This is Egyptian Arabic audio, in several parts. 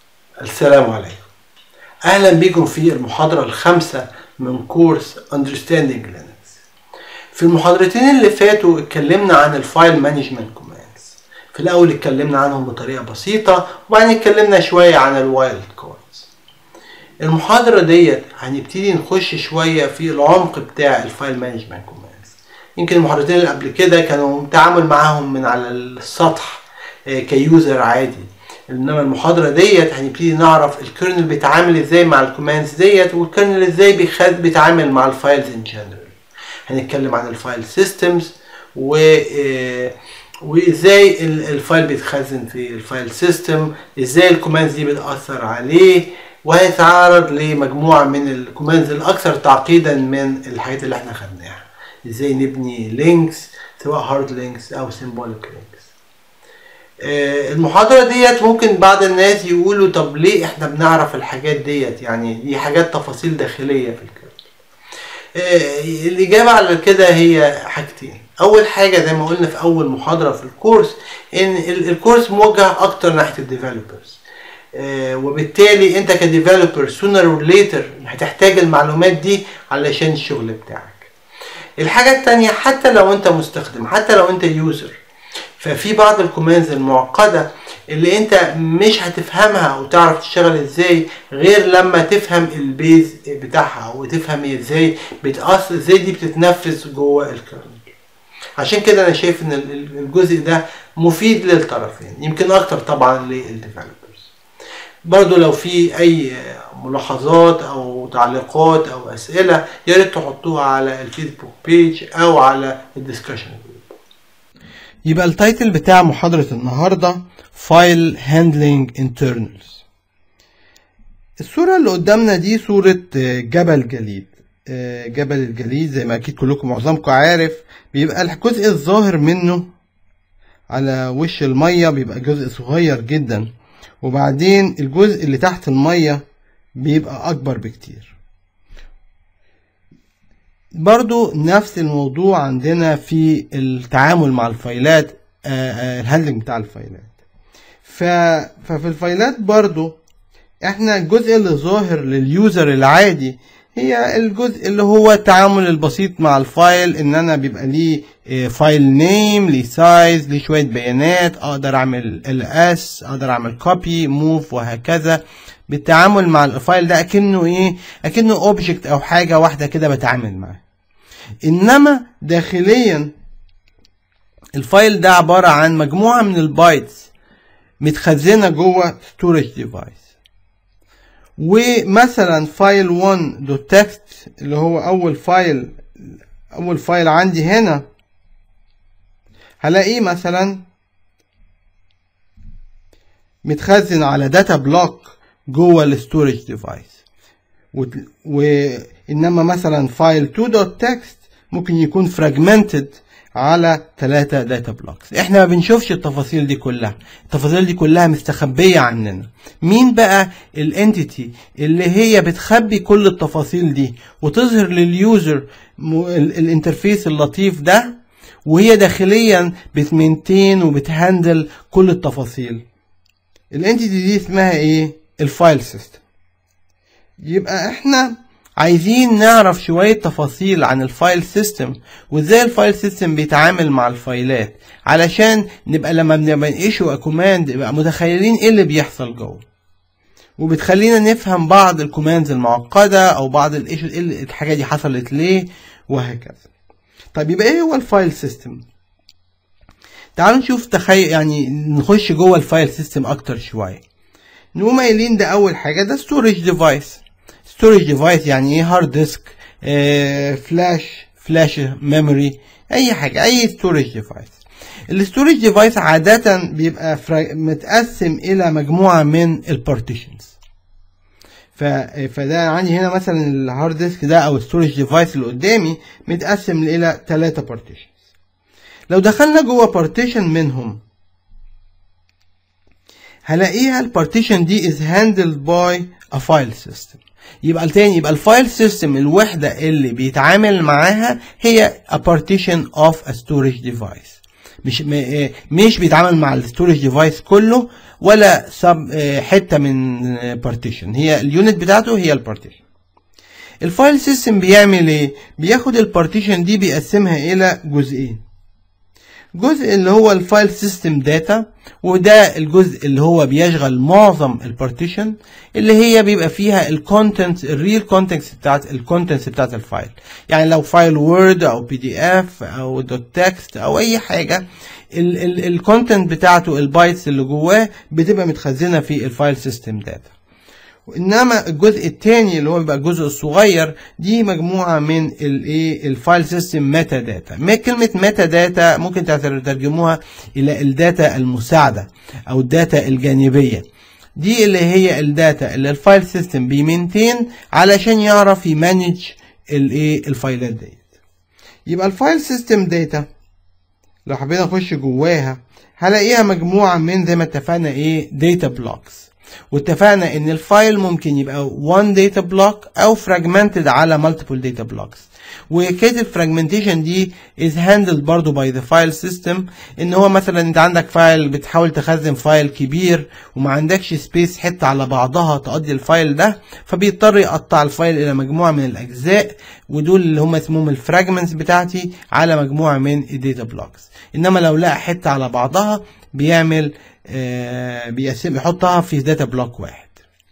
السلام عليكم أهلا بكم في المحاضرة الخامسة من كورس Understanding Linux في المحاضرتين اللي فاتوا اتكلمنا عن الفايل مانجمنت كوماندز في الأول اتكلمنا عنهم بطريقة بسيطة وبعدين اتكلمنا شوية عن الوايلد كوردز المحاضرة ديت هنبتدي نخش شوية في العمق بتاع الفايل مانجمنت كوماندز يمكن المحاضرتين اللي قبل كده كانوا التعامل معاهم من على السطح آه، كيوزر عادي انما المحاضره ديت هنبتدي نعرف الكيرنل بيتعامل ازاي مع الكوماندز ديت والكيرنل ازاي بيخد بيتعامل مع الفايلز ان جنرال هنتكلم عن الفايل سيستمز و آه، وازاي ال- الفايل بيتخزن في الفايل سيستم ازاي الكوماندز دي بتاثر عليه وهيتعرض لمجموعه من الكوماندز الاكثر تعقيدا من الحاجات اللي احنا خدناها ازاي نبني لينكس سواء هارد لينكس او سيمبوليك لينكس آه، المحاضرة ديت ممكن بعض الناس يقولوا طب ليه احنا بنعرف الحاجات ديت يعني دي حاجات تفاصيل داخلية في الكيرنل آه، الإجابة على كده هي حاجتين أول حاجة زي ما قلنا في أول محاضرة في الكورس إن ال- الكورس موجه أكتر ناحية الديفلوبرز وبالتالي أنت كديفلوبر sooner or later هتحتاج المعلومات دي علشان الشغل بتاعك الحاجة التانية حتى لو أنت مستخدم حتى لو أنت يوزر ففي بعض الكوماندز المعقدة اللي انت مش هتفهمها وتعرف تشتغل ازاي غير لما تفهم البيز بتاعها وتفهم ازاي بتأثر ازاي دي بتتنفذ جوه الكيرنل عشان كده انا شايف ان ال- ال- الجزء ده مفيد للطرفين يمكن اكتر طبعا للديفلوبرز برضو لو في اي ملاحظات او تعليقات او اسئله يا ريت تحطوها على الفيسبوك بيج او على الديسكشن جروب يبقى التايتل بتاع محاضرة النهاردة فايل هاندلنج internals الصورة اللي قدامنا دي صورة آه، جبل جليد آه، جبل الجليد زي ما أكيد كلكم معظمكم عارف بيبقى الجزء الظاهر منه على وش المية بيبقى جزء صغير جدا وبعدين الجزء اللي تحت المية بيبقى أكبر بكتير برضو نفس الموضوع عندنا في التعامل مع الفايلات آه، آه، الهاندلنج بتاع الفايلات ف... ففي الفايلات برضو احنا الجزء اللي ظاهر لليوزر العادي هي الجزء اللي هو التعامل البسيط مع الفايل ان انا بيبقى ليه آه، فايل نيم ليه سايز ليه شويه بيانات اقدر اعمل ال اس اقدر اعمل كوبي موف وهكذا بالتعامل مع الفايل ده اكنه ايه اكنه اوبجكت او حاجه واحده كده بتعامل معاه انما داخليا الفايل ده عباره عن مجموعه من البايتس متخزنه جوه ستورج ديفايس ومثلا فايل 1 دوت تكست اللي هو اول فايل اول فايل عندي هنا هلاقيه مثلا متخزن على داتا بلوك جوه الستورج ديفايس وانما مثلا فايل 2 دوت تكست ممكن يكون فراجمنتد على 3 داتا بلوكس احنا ما بنشوفش التفاصيل دي كلها التفاصيل دي كلها مستخبيه عننا مين بقى الانتيتي اللي هي بتخبي كل التفاصيل دي وتظهر لليوزر م- ال- الانترفيس اللطيف ده وهي داخليا بتمنتين وبتهندل كل التفاصيل الانتيتي دي اسمها ايه الفايل سيستم يبقى احنا عايزين نعرف شوية تفاصيل عن الفايل سيستم وازاي الفايل سيستم بيتعامل مع الفايلات علشان نبقى لما بنبقى نقيشوا كوماند نبقى متخيلين ايه اللي بيحصل جوه وبتخلينا نفهم بعض الكوماندز المعقدة او بعض الايش ايه اللي- الحاجة دي حصلت ليه وهكذا طيب يبقى ايه هو الفايل سيستم تعالوا نشوف تخيل يعني نخش جوه الفايل سيستم اكتر شوية نقوم قايلين ده اول حاجة ده ستورج ديفايس ستورج ديفايس يعني ايه هارد ديسك فلاش فلاش ميموري اي حاجه اي ستورج ديفايس الستورج ديفايس عاده بيبقى فرا- متقسم الى مجموعه من البارتيشنز ف... فده عندي هنا مثلا الهارد ديسك ده او الستورج ديفايس اللي قدامي متقسم الى ثلاثه بارتيشنز لو دخلنا جوه بارتيشن منهم هلاقيها البارتيشن دي is handled by a file system يبقى التاني يبقى الفايل سيستم الوحدة اللي بيتعامل معاها هي a partition of a storage device مش م- آه، مش بيتعامل مع الستورج ديفايس كله ولا سب آه، حته من بارتيشن هي اليونت بتاعته هي البارتيشن الفايل سيستم بيعمل ايه بياخد البارتيشن دي بيقسمها الى جزئين جزء اللي هو الفايل سيستم داتا وده الجزء اللي هو بيشغل معظم البارتيشن اللي هي بيبقى فيها الكونتنت الريل كونتنتس بتاعت الكونتنتس بتاعت الفايل يعني لو فايل وورد او بي دي اف او دوت تكست او اي حاجه الكونتنت بتاعته البايتس اللي جواه بتبقى متخزنه في الفايل سيستم داتا انما الجزء الثاني اللي هو بيبقى الجزء الصغير دي مجموعه من الايه الفايل سيستم ميتا داتا ما كلمه ميتا داتا ممكن تترجموها الى الداتا المساعده او الداتا الجانبيه دي اللي هي الداتا اللي الفايل سيستم بيمنتين علشان يعرف يمانج الايه الفايلات ديت يبقى الفايل سيستم داتا لو حبينا نخش جواها هلاقيها مجموعه من زي ما اتفقنا ايه داتا بلوكس واتفقنا ان الفايل ممكن يبقى one data block او fragmented على multiple data blocks وحكايه الفراجمنتيشن دي is handled برضو by the file system ان هو مثلا انت عندك فايل بتحاول تخزن فايل كبير وما عندكش سبيس حته على بعضها تقضي الفايل ده فبيضطر يقطع الفايل الى مجموعه من الاجزاء ودول اللي هم اسمهم الفراجمنتس بتاعتي على مجموعه من الداتا بلوكس انما لو لقى حته على بعضها بيعمل آه بيقسم يحطها في داتا بلوك واحد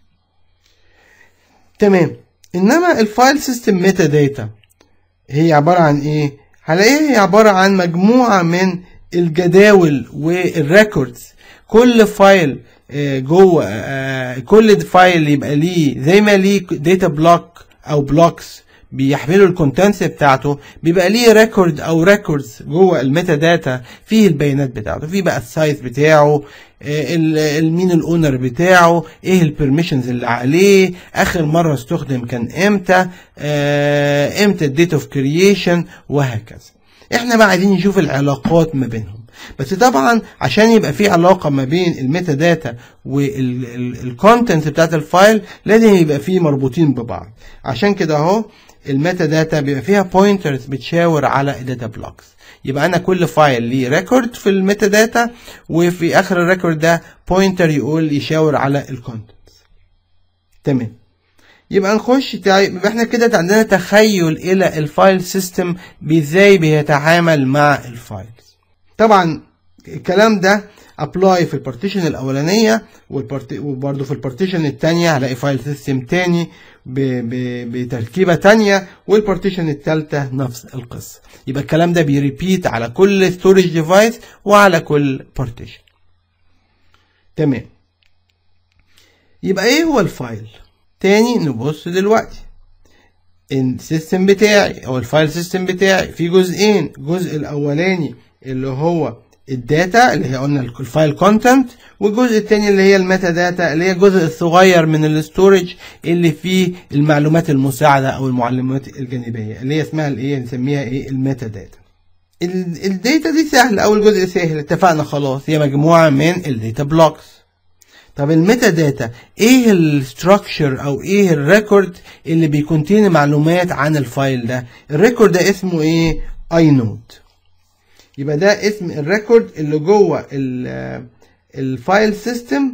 تمام انما الفايل سيستم ميتا داتا هي عباره عن ايه هلاقيها هي عباره عن مجموعه من الجداول والريكوردز كل فايل آه جوه آه كل فايل يبقى ليه زي ما ليه داتا بلوك او بلوكس بيحملوا الكونتنتس بتاعته بيبقى ليه ريكورد او ريكوردز جوه الميتا داتا فيه البيانات بتاعته فيه بقى السايز بتاعه مين الاونر بتاعه ايه البرميشنز اللي عليه اخر مره استخدم كان امتى آه امتى الديت اوف كرييشن وهكذا احنا بقى عايزين نشوف العلاقات ما بينهم بس طبعا عشان يبقى في علاقه ما بين الميتا داتا والكونتنت بتاعت الفايل لازم يبقى في مربوطين ببعض عشان كده اهو الميتا داتا بيبقى فيها بوينترز بتشاور على الداتا بلوكس يبقى انا كل فايل ليه ريكورد في الميتا داتا وفي اخر الريكورد ده بوينتر يقول يشاور على الكونتنتس تمام يبقى نخش يبقى احنا كده عندنا تخيل الى الفايل سيستم ازاي بيتعامل مع الفايلز طبعا الكلام ده ابلاي في البارتيشن الاولانيه وبرده في البارتيشن الثانيه هلاقي فايل سيستم تاني بتركيبه تانية والبارتيشن الثالثه نفس القصه يبقى الكلام ده بيريبيت على كل ستورج ديفايس وعلى كل بارتيشن تمام يبقى ايه هو الفايل تاني نبص دلوقتي السيستم بتاعي او الفايل سيستم بتاعي في جزئين الجزء الاولاني اللي هو الداتا اللي هي قلنا الفايل كونتنت والجزء الثاني اللي هي الميتا داتا اللي هي الجزء الصغير من الاستورج اللي فيه المعلومات المساعده او المعلومات الجانبيه اللي هي اسمها الايه نسميها ايه الميتا داتا الداتا دي سهله اول جزء سهل اتفقنا خلاص هي مجموعه من الداتا بلوكس طب الميتا داتا ايه الستراكشر او ايه الريكورد اللي بيكونتين معلومات عن الفايل ده الريكورد ده اسمه ايه اي نود يبقى ده اسم الريكورد اللي جوه الفايل سيستم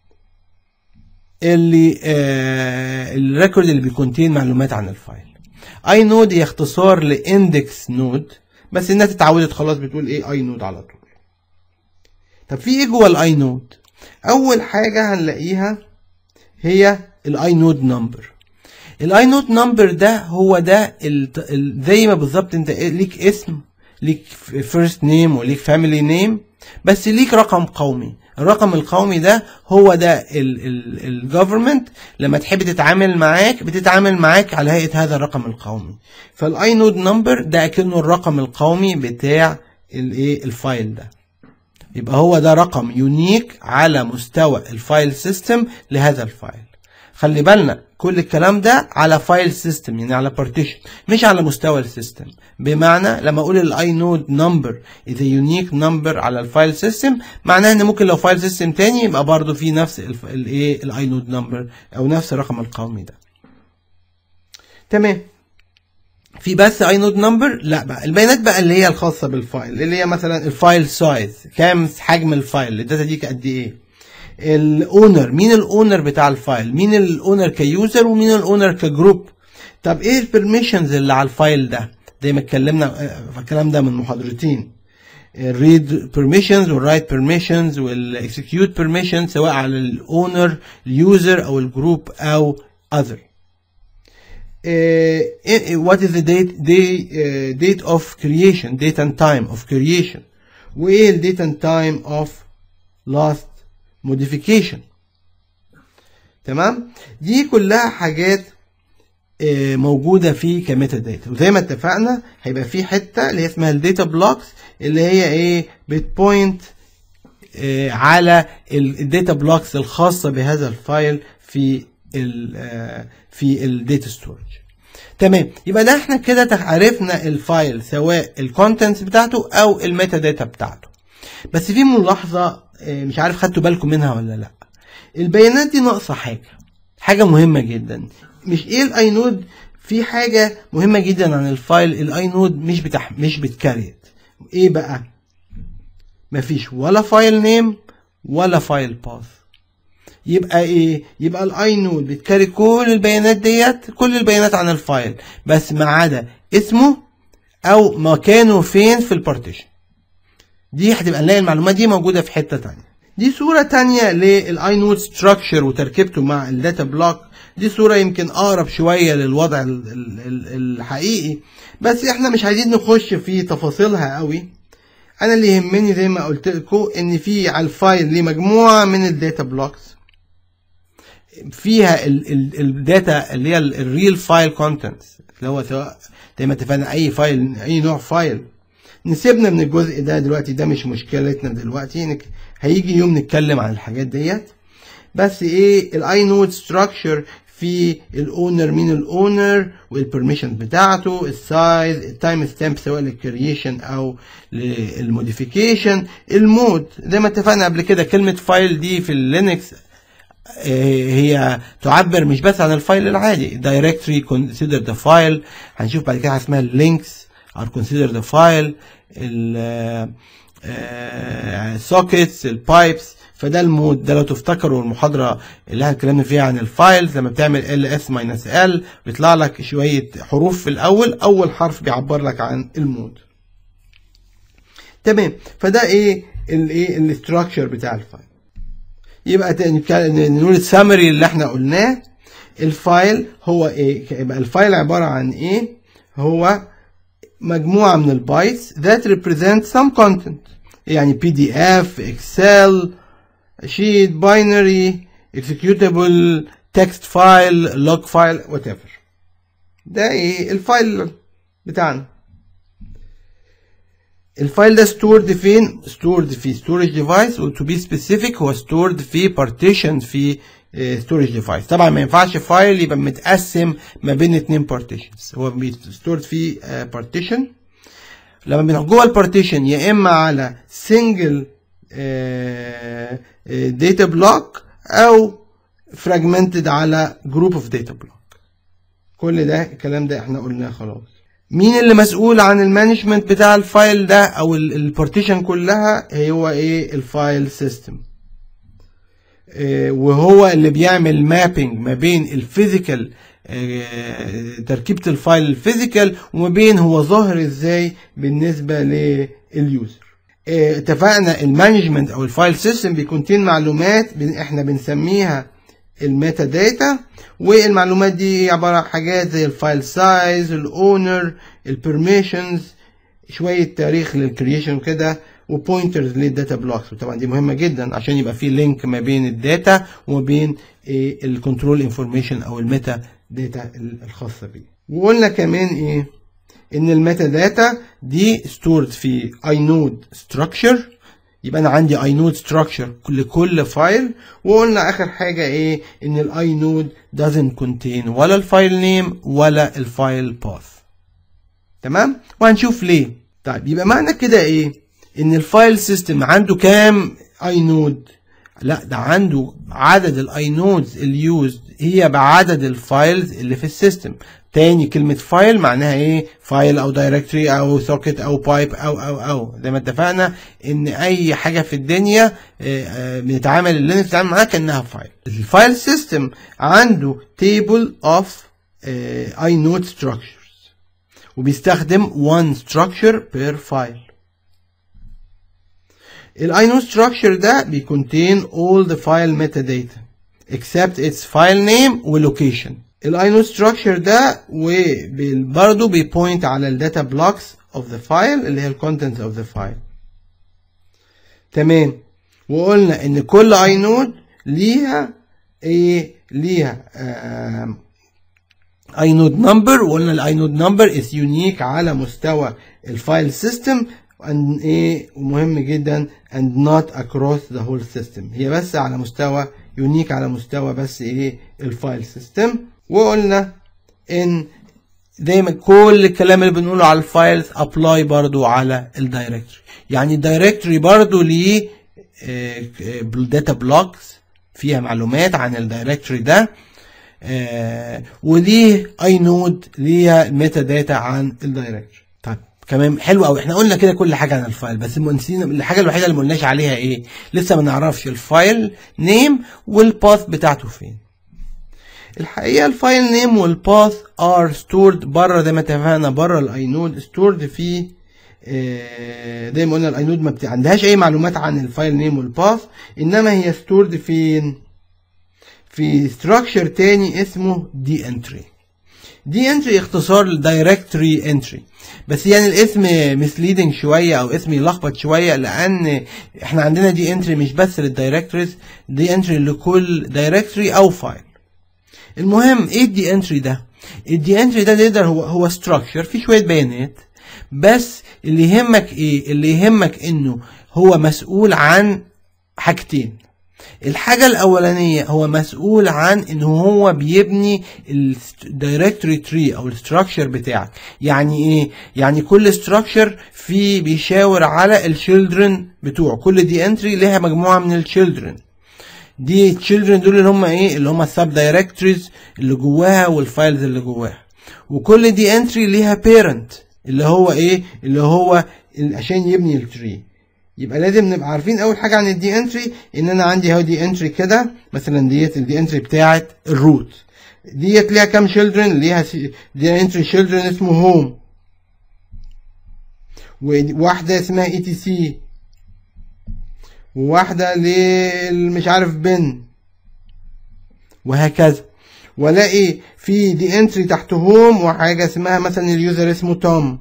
اللي آه الريكورد اللي بيكونتين معلومات عن الفايل اي نود هي اختصار لاندكس نود بس الناس اتعودت خلاص بتقول ايه اي نود على طول طب في ايه جوه الاي نود اول حاجه هنلاقيها هي الاي نود نمبر الاي نود نمبر ده هو ده زي ما بالظبط انت ليك اسم ليك فيرست نيم وليك فاميلي نيم بس ليك رقم قومي الرقم القومي ده هو ده الجفرمنت لما تحب تتعامل معاك بتتعامل معاك على هيئه هذا الرقم القومي فالاي نود نمبر ده اكنه الرقم القومي بتاع الايه الفايل ده يبقى هو ده رقم يونيك على مستوى الفايل سيستم لهذا الفايل خلي بالنا كل الكلام ده على فايل سيستم يعني على بارتيشن مش على مستوى السيستم بمعنى لما اقول الاي نود نمبر اذا يونيك نمبر على الفايل سيستم معناه ان ممكن لو فايل سيستم تاني يبقى برضه في نفس الايه الاي نود نمبر او نفس الرقم القومي ده تمام في بس اي نود نمبر لا بقى البيانات بقى اللي هي الخاصه بالفايل اللي هي مثلا الفايل سايز كام حجم الفايل الداتا دي قد ايه الاونر مين الاونر بتاع الفايل مين الاونر كيوزر ومين الاونر كجروب طب ايه البرميشنز اللي على الفايل ده زي ما اتكلمنا في الكلام ده من محاضرتين الريد بيرميشنز والرايت بيرميشنز والاكسكيوت بيرميشنز سواء على الاونر اليوزر او الجروب او other uh, what is the date day, uh, date of creation date and time of creation وايه ال date and time of last modification تمام دي كلها حاجات موجوده في كميتا داتا وزي ما اتفقنا هيبقى في حته اللي هي اسمها الداتا بلوكس اللي هي ايه بتبوينت على الداتا بلوكس الخاصه بهذا الفايل في ال في الداتا ستورج تمام يبقى ده احنا كده عرفنا الفايل سواء الكونتنتس بتاعته او الميتا داتا بتاعته بس في ملاحظه مش عارف خدتوا بالكم منها ولا لا البيانات دي ناقصه حاجه حاجه مهمه جدا مش ايه الاي نود في حاجه مهمه جدا عن الفايل الاي نود مش بتح مش بتكريت ايه بقى مفيش ولا فايل نيم ولا فايل باث يبقى ايه يبقى الاي نود بتكري كل البيانات ديت كل البيانات عن الفايل بس ما عدا اسمه او مكانه فين في البارتيشن دي هتبقى نلاقي المعلومات دي موجوده في حته تانية دي صوره تانية للاي نود ستراكشر وتركيبته مع الداتا بلوك دي صوره يمكن اقرب شويه للوضع الحقيقي بس احنا مش عايزين نخش في تفاصيلها قوي انا اللي يهمني زي ما قلت لكم ان في على الفايل ليه مجموعه من الداتا بلوكس فيها الداتا اللي هي الريل فايل كونتنتس اللي هو سواء زي ما اتفقنا اي فايل اي نوع فايل نسيبنا من الجزء ده دلوقتي ده مش مشكلتنا دلوقتي هيجي يوم نتكلم عن الحاجات ديت بس ايه الاي نود ستراكشر في الاونر مين الاونر والبرميشن بتاعته السايز التايم ستامب سواء للكرييشن او للموديفيكيشن المود زي ما اتفقنا قبل كده كلمه فايل دي في اللينكس هي تعبر مش بس عن الفايل العادي directory consider the file هنشوف بعد كده اسمها links are consider the file ال sockets البايبس فده المود ده لو تفتكروا المحاضرة اللي احنا اتكلمنا فيها عن الفايلز لما بتعمل ls minus l بيطلع لك شوية حروف في الأول أول حرف بيعبر لك عن المود تمام فده ايه الايه الاستراكشر بتاع الفايل يبقى نقول السامري اللي احنا قلناه الفايل هو ايه يبقى الفايل عبارة عن ايه هو مجموعة من البايتس that represent some content يعني PDF Excel sheet binary executable text file log file whatever ده ايه الفايل بتاعنا الفايل ده stored فين stored في storage device و to be specific هو stored في partition في storage device طبعا ما ينفعش فايل يبقى متقسم ما بين اتنين partitions هو stored في partition لما بنروح جوه البارتيشن يا اما على single data block او fragmented على group of data block كل ده الكلام ده احنا قلناه خلاص مين اللي مسؤول عن المانجمنت بتاع الفايل ده او البارتيشن كلها هو ايه الفايل سيستم وهو اللي بيعمل مابينج ما بين الفيزيكال تركيبة الفايل الفيزيكال وما بين هو ظاهر ازاي بالنسبة لليوزر اتفقنا المانجمنت او الفايل سيستم بيكونتين معلومات احنا بنسميها الميتا داتا والمعلومات دي عبارة عن حاجات زي الفايل سايز الاونر البرميشنز شوية تاريخ للكرييشن وكده وبوينترز للداتا بلوكس وطبعا دي مهمة جدا عشان يبقى في لينك ما بين الداتا وما بين الكنترول انفورميشن او الميتا داتا الخاصة بيه وقلنا كمان ايه ان الميتا داتا دي stored في inode structure يبقى انا عندي inode structure لكل فايل وقلنا اخر حاجة ايه ان الاي نود doesn't contain ولا الفايل نيم ولا الفايل path تمام وهنشوف ليه طيب يبقى معنى كده ايه ان الفايل سيستم عنده كام اي نود لا ده عنده عدد الاي نودز اليوزد هي بعدد الفايلز اللي في السيستم تاني كلمة فايل معناها ايه فايل او دايركتوري او سوكت او بايب او او او زي ما اتفقنا ان اي حاجة في الدنيا بنتعامل اللينكس بنتعامل معاها كانها فايل الفايل سيستم عنده تيبل اوف اي نود structures وبيستخدم one structure per file الاينود structure ده بيكونتين all the file metadata except its file name و location الاينود structure ده وبرضه بيبوينت على الداتا blocks of the file اللي هي ال contents of the file تمام وقلنا ان كل اينود ليها ايه ليها اينود نمبر وقلنا الاينود نمبر is unique على مستوى الفايل سيستم and ايه ومهم جدا and not across the whole system هي بس على مستوى يونيك على مستوى بس ايه الفايل سيستم وقلنا ان دايما كل الكلام اللي بنقوله على الفايلز ابلاي برضو على الدايركتوري يعني الدايركتوري برضو ليه داتا بلوكس فيها معلومات عن الدايركتوري ده آه وليه اي نود ليها ميتا داتا عن الدايركتوري طيب كمان حلو قوي احنا قلنا كده كل حاجه عن الفايل بس نسينا الحاجه الوحيده اللي ما قلناش عليها ايه لسه ما نعرفش الفايل نيم والباث بتاعته فين الحقيقه الفايل نيم والباث ار ستورد بره زي ما اتفقنا بره الاينود ستورد في زي ما قلنا الاينود ما عندهاش اي معلومات عن الفايل نيم والباث انما هي ستورد فين في ستراكشر تاني اسمه دي انتري دي انتري اختصار لدايركتوري انتري بس يعني الاسم مسليدنج شويه او اسم يلخبط شويه لان احنا عندنا دي انتري مش بس للدايركتوريز دي انتري لكل دايركتوري او فايل المهم ايه الدي انتري ده الدي انتري ده تقدر هو هو ستراكشر فيه شويه بيانات بس اللي يهمك ايه اللي يهمك انه هو مسؤول عن حاجتين الحاجة الأولانية هو مسؤول عن إن هو بيبني الدايركتوري تري أو الستراكشر بتاعك يعني إيه؟ يعني كل ستراكشر فيه بيشاور على الشيلدرن بتوعه كل دي انتري لها مجموعة من الشيلدرن دي الشيلدرن دول اللي هم ايه اللي هم السب دايركتوريز اللي جواها والفايلز اللي جواها وكل دي انتري ليها بيرنت اللي هو ايه اللي هو عشان يبني التري يبقى لازم نبقى عارفين اول حاجه عن الدي انتري ان انا عندي اهو دي انتري كده مثلا ديت الدي انتري بتاعه الروت ديت ليها كام شيلدرن ليها دي انتري شيلدرن اسمه هوم وواحده اسمها اي تي سي وواحده مش عارف بن وهكذا والاقي في دي انتري تحت هوم وحاجه اسمها مثلا اليوزر اسمه توم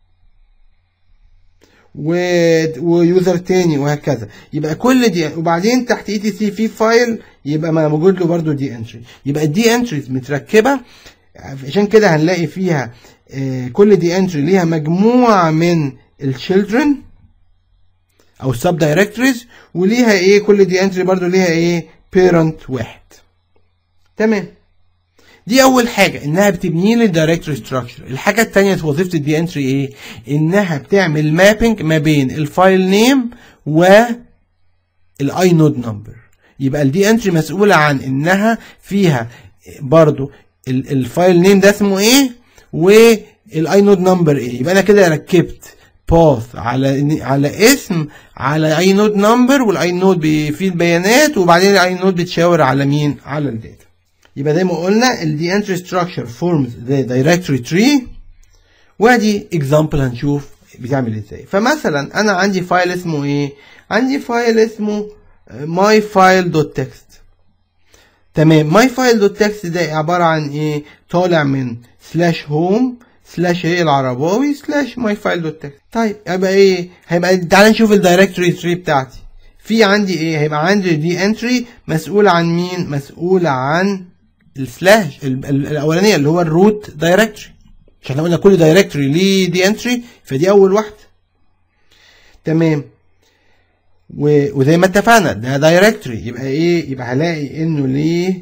و... ويوزر تاني وهكذا يبقى كل دي وبعدين تحت اي تي سي في فايل يبقى موجود له برده دي انتري يبقى الدي انتريز متركبه عشان كده هنلاقي فيها كل دي انتري ليها مجموعه من الشيلدرن او السب دايركتوريز وليها ايه كل دي انتري برده ليها ايه بيرنت واحد تمام دي اول حاجه انها بتبني لي الدايركتوري ستراكشر الحاجه الثانيه في وظيفه الدي انتري ايه انها بتعمل مابنج ما بين الفايل نيم و الاي نود نمبر يبقى الدي انتري مسؤوله عن انها فيها برضو الفايل نيم ده اسمه ايه والاي نود نمبر ايه يبقى انا كده ركبت باث على على اسم على اي نود نمبر والاي نود فيه البيانات وبعدين الاي نود بتشاور على مين على الداتا يبقى زي ما قلنا ال the entry structure forms the directory tree وادي example هنشوف بتعمل ازاي فمثلا انا عندي فايل اسمه ايه عندي فايل اسمه myfile.txt تمام myfile.txt ده عبارة عن ايه طالع من سلاش هوم سلاش ايه العرباوي سلاش myfile.txt طيب يبقى ايه هيبقى تعال نشوف الدايركتوري تري بتاعتي في عندي ايه هيبقى عندي دي انتري مسؤول عن مين مسؤول عن السلاش الاولانيه اللي هو الروت دايركتوري مش احنا قلنا كل دايركتوري ليه دي انتري فدي اول واحده تمام و... وزي ما اتفقنا ده دايركتوري يبقى ايه يبقى هلاقي انه ليه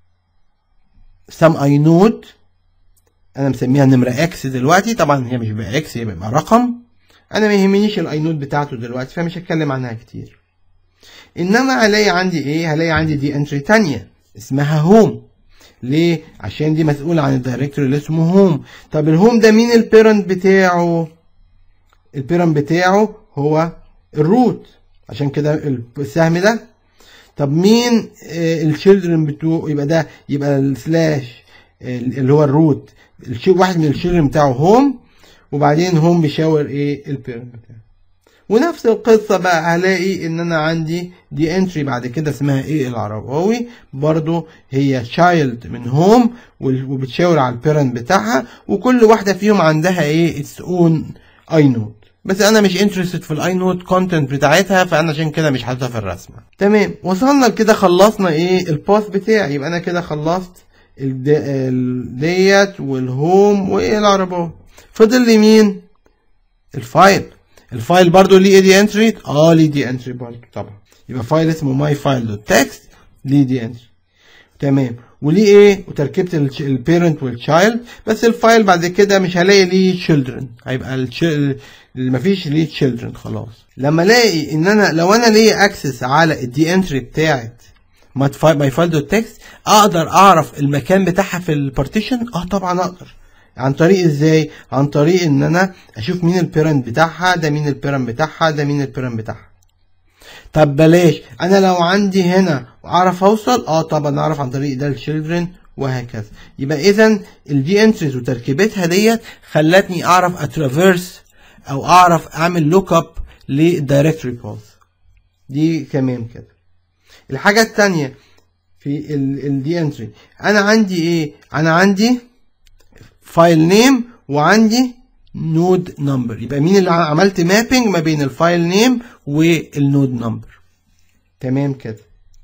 سم اي نود انا مسميها نمره اكس دلوقتي طبعا هي مش بقى اكس هي بقى رقم انا ما يهمنيش الاي نود بتاعته دلوقتي فمش هتكلم عنها كتير انما هلاقي عندي ايه هلاقي عندي دي انتري تانية اسمها هوم ليه عشان دي مسؤولة عن الدايركتوري اللي اسمه هوم طب الهوم ده مين البيرنت بتاعه البيرنت بتاعه هو الروت عشان كده السهم ده طب مين الشيلدرن بتوعه يبقى ده يبقى السلاش اللي هو الروت واحد من الشيلدرن بتاعه هوم وبعدين هوم بيشاور ايه البيرنت بتاعه ونفس القصة بقى هلاقي ان انا عندي دي انتري بعد كده اسمها ايه العرباوي برضو هي تشايلد من هوم وبتشاور على البيرنت بتاعها وكل واحدة فيهم عندها ايه اتس اون اي نود بس انا مش انترستد في الاي نود كونتنت بتاعتها فانا عشان كده مش حاططها في الرسمه تمام وصلنا لكده خلصنا ايه الباث بتاعي يبقى انا كده خلصت ديت والهوم وايه العرباوي فضل لي مين الفايل الفايل برضو ليه دي انتري اه ليه دي انتري برضو طبعا يبقى فايل اسمه ماي فايل دوت تكست ليه دي انتري تمام وليه ايه وتركيبه البيرنت والتشايلد بس الفايل بعد كده مش هلاقي ليه تشيلدرن هيبقى الشيل مفيش ليه تشيلدرن خلاص لما الاقي ان انا لو انا ليا اكسس على الدي انتري بتاعت ماي فايل دوت تكست اقدر اعرف المكان بتاعها في البارتيشن اه طبعا اقدر عن طريق ازاي عن طريق ان انا اشوف مين البيرنت بتاعها ده مين البيرنت بتاعها ده مين البيرنت بتاعها طب بلاش انا لو عندي هنا واعرف اوصل اه طبعا اعرف عن طريق ده الشيلدرن وهكذا يبقى اذا الدي انتريز وتركيبتها ديت خلتني اعرف اترافيرس او اعرف اعمل لوك اب للدايركتوري باث دي كمان كده الحاجه الثانيه في الدي انتري انا عندي ايه انا عندي فايل نيم وعندي نود نمبر يبقى مين اللي عملت مابينج ما بين الفايل نيم والنود نمبر تمام كده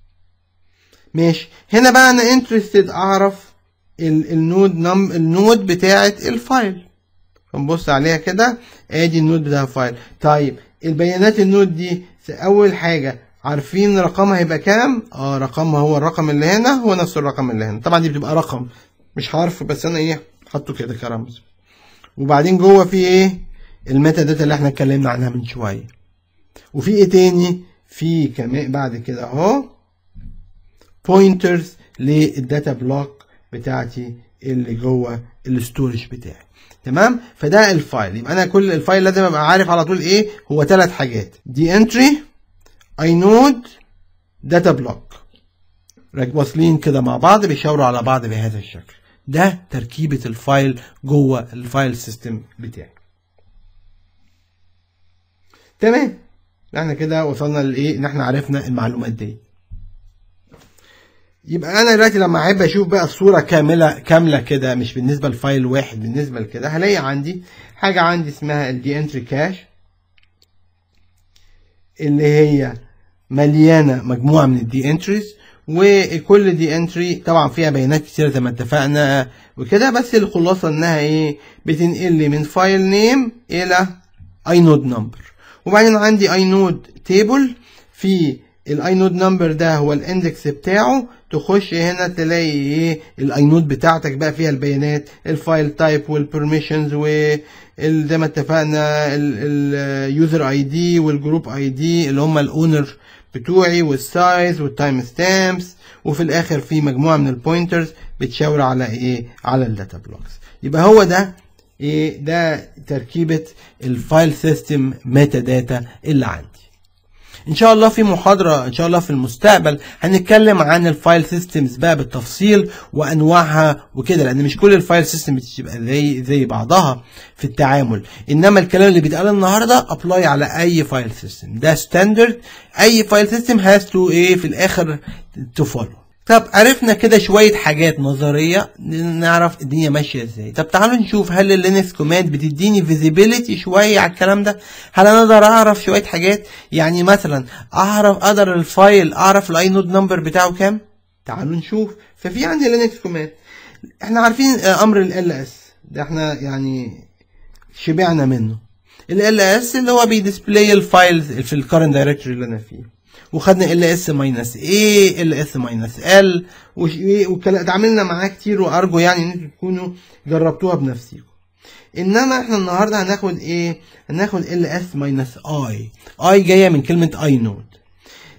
ماشي هنا بقى انا انترستد اعرف النود نم النود بتاعه الفايل فنبص عليها كده ادي النود بتاع الفايل طيب البيانات النود دي اول حاجه عارفين رقمها هيبقى كام اه رقمها هو الرقم اللي هنا هو نفس الرقم اللي هنا طبعا دي بتبقى رقم مش حرف بس انا ايه حطه كده كرمز وبعدين جوه في ايه الميتا داتا اللي احنا اتكلمنا عنها من شويه وفي ايه تاني في كمان بعد كده اهو بوينترز للداتا بلوك بتاعتي اللي جوه الستورج بتاعي تمام فده الفايل يبقى انا كل الفايل لازم ابقى عارف على طول ايه هو ثلاث حاجات دي انتري اي نود داتا بلوك واصلين كده مع بعض بيشاوروا على بعض بهذا الشكل ده تركيبة الفايل جوه الفايل سيستم بتاعي تمام احنا كده وصلنا لايه ان احنا عرفنا المعلومات دي يبقى انا دلوقتي لما احب اشوف بقى الصوره كامله كامله كده مش بالنسبه لفايل واحد بالنسبه لكده هلاقي عندي حاجه عندي اسمها الدي انتري كاش اللي هي مليانه مجموعه من الدي انتريز وكل دي انتري طبعا فيها بيانات كتير زي ما اتفقنا وكده بس الخلاصه انها ايه بتنقل لي من فايل نيم الى اي نود نمبر وبعدين عندي اي نود تيبل في الاي نود نمبر ده هو الاندكس بتاعه تخش هنا تلاقي ايه الاي نود بتاعتك بقى فيها البيانات الفايل تايب والبرميشنز و زي ما اتفقنا اليوزر اي دي والجروب اي دي اللي هم الاونر بتوعي والسايز والتايم ستامبس وفي الاخر في مجموعه من البوينترز بتشاور على ايه على الداتا بلوكس يبقى هو ده ايه ده تركيبه الفايل سيستم ميتا داتا اللي عندي ان شاء الله في محاضره ان شاء الله في المستقبل هنتكلم عن الفايل سيستمز بقى بالتفصيل وانواعها وكده لان مش كل الفايل سيستم بتبقى زي زي بعضها في التعامل انما الكلام اللي بيتقال النهارده ابلاي على اي فايل سيستم ده ستاندرد اي فايل سيستم هاز تو ايه في الاخر تو فولو طب عرفنا كده شوية حاجات نظرية نعرف الدنيا ماشية ازاي طب تعالوا نشوف هل اللينكس كوماند بتديني فيزيبيليتي شوية على الكلام ده هل انا اقدر اعرف شوية حاجات يعني مثلا اعرف اقدر الفايل اعرف الاي نود نمبر بتاعه كام تعالوا نشوف ففي عندي لينكس كوماند احنا عارفين امر ال اس ده احنا يعني شبعنا منه ال اس اللي هو بيديسبلاي الفايلز في الكرنت دايركتوري اللي انا فيه وخدنا ال اس ماينس اي ال اس ماينس ال وتعاملنا معاه كتير وارجو يعني ان انتوا تكونوا جربتوها بنفسكم انما احنا النهارده هناخد ايه هناخد ال اس ماينس اي اي جايه من كلمه اي نود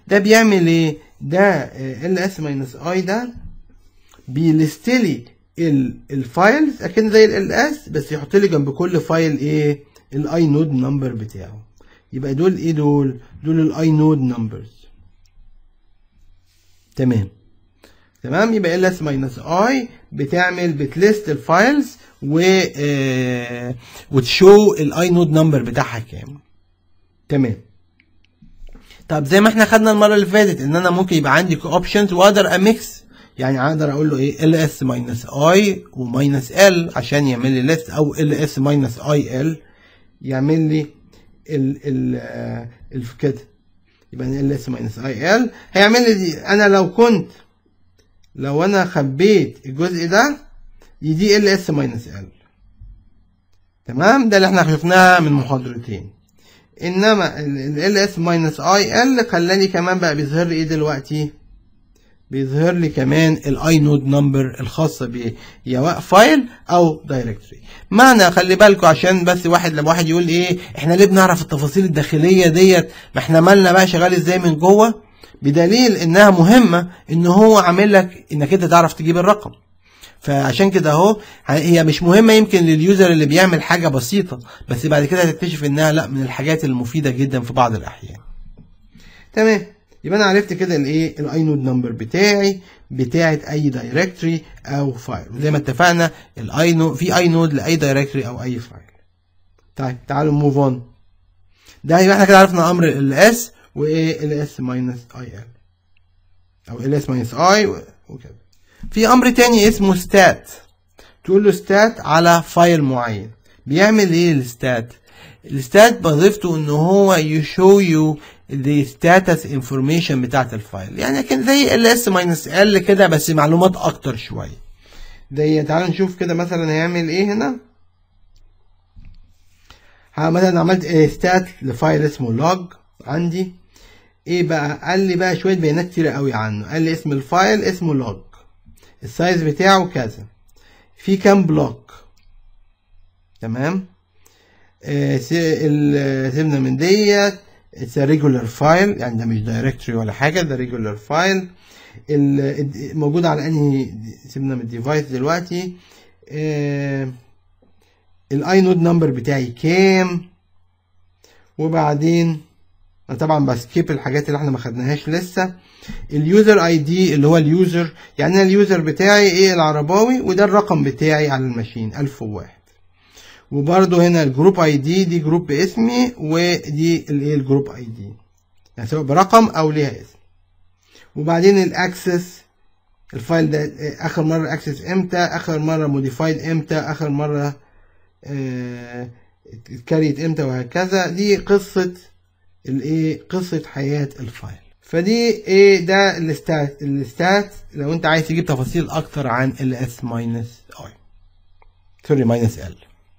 ده بيعمل ايه ده ال اس ماينس اي ده بيلستلي الفايلز اكن زي ال اس بس يحط لي جنب كل فايل ايه الاي نود نمبر بتاعه يبقى دول ايه دول دول الاي نود نمبرز تمام تمام يبقى ال اس ماينس اي بتعمل بتليست الفايلز و آه وتشو الاي نود نمبر بتاعها كام تمام طب زي ما احنا خدنا المره اللي فاتت ان انا ممكن يبقى عندي اوبشنز واقدر اميكس يعني اقدر اقول له ايه ال اس ماينس اي وماينس ال عشان يعمل لي ليست او ال اس ماينس اي ال يعمل لي ال ال ال كده يبقى ال اس ماينس اي ال هيعمل لي دي انا لو كنت لو انا خبيت الجزء ده يدي ال اس ماينس ال تمام ده اللي احنا شفناها من محاضرتين انما ال اس ماينس اي ال خلاني كمان بقى بيظهر لي ايه دلوقتي بيظهر لي كمان الاي نود نمبر الخاصه ب يا فايل او دايركتوري معنى خلي بالكم عشان بس واحد لما واحد يقول ايه احنا ليه بنعرف التفاصيل الداخليه ديت ما احنا مالنا بقى شغال ازاي من جوه بدليل انها مهمه ان هو عامل لك انك انت تعرف تجيب الرقم فعشان كده اهو هي مش مهمه يمكن لليوزر اللي بيعمل حاجه بسيطه بس بعد كده هتكتشف انها لا من الحاجات المفيده جدا في بعض الاحيان تمام يبقى انا عرفت كده الايه الاي نود نمبر بتاعي بتاعه اي دايركتوري او فايل وزي ما اتفقنا الاي نود في اي نود لاي دايركتوري او اي فايل طيب تعالوا موف اون ده يبقى احنا كده عرفنا امر ال اس وايه ال اس ماينس اي ال او ال اس ماينس اي وكده في امر تاني اسمه ستات تقول له ستات على فايل معين بيعمل ايه الستات الستات وظيفته ان هو يشو يو the status information بتاعت الفايل يعني كان زي ال اس ماينس ال كده بس معلومات اكتر شويه زي تعالوا نشوف كده مثلا هيعمل ايه هنا مثلا عملت ستات لفايل اسمه لوج عندي ايه بقى قال لي بقى شويه بيانات كتير قوي عنه قال لي اسم الفايل اسمه لوج السايز بتاعه كذا في كام بلوك تمام آه سيبنا من ديت اتس ريجولار فايل يعني ده مش دايركتوري ولا حاجه ده ريجولار فايل موجود على انهي سيبنا من الديفايس دلوقتي آه الاي نود نمبر بتاعي كام وبعدين انا طبعا بسكيب الحاجات اللي احنا ما خدناهاش لسه اليوزر اي دي اللي هو اليوزر يعني انا اليوزر بتاعي ايه العرباوي وده الرقم بتاعي على الماشين 1001 وبرده هنا الجروب اي دي دي جروب باسمي ودي الايه الجروب اي دي يعني سواء برقم او ليها اسم وبعدين الاكسس الفايل ده اخر مره اكسس امتى اخر مره موديفايد امتى اخر مره اتكريت امتى وهكذا دي قصه الايه قصه حياه الفايل فدي ايه ده الستات الستات لو انت عايز تجيب تفاصيل اكتر عن ال اس ماينس اي سوري ماينس ال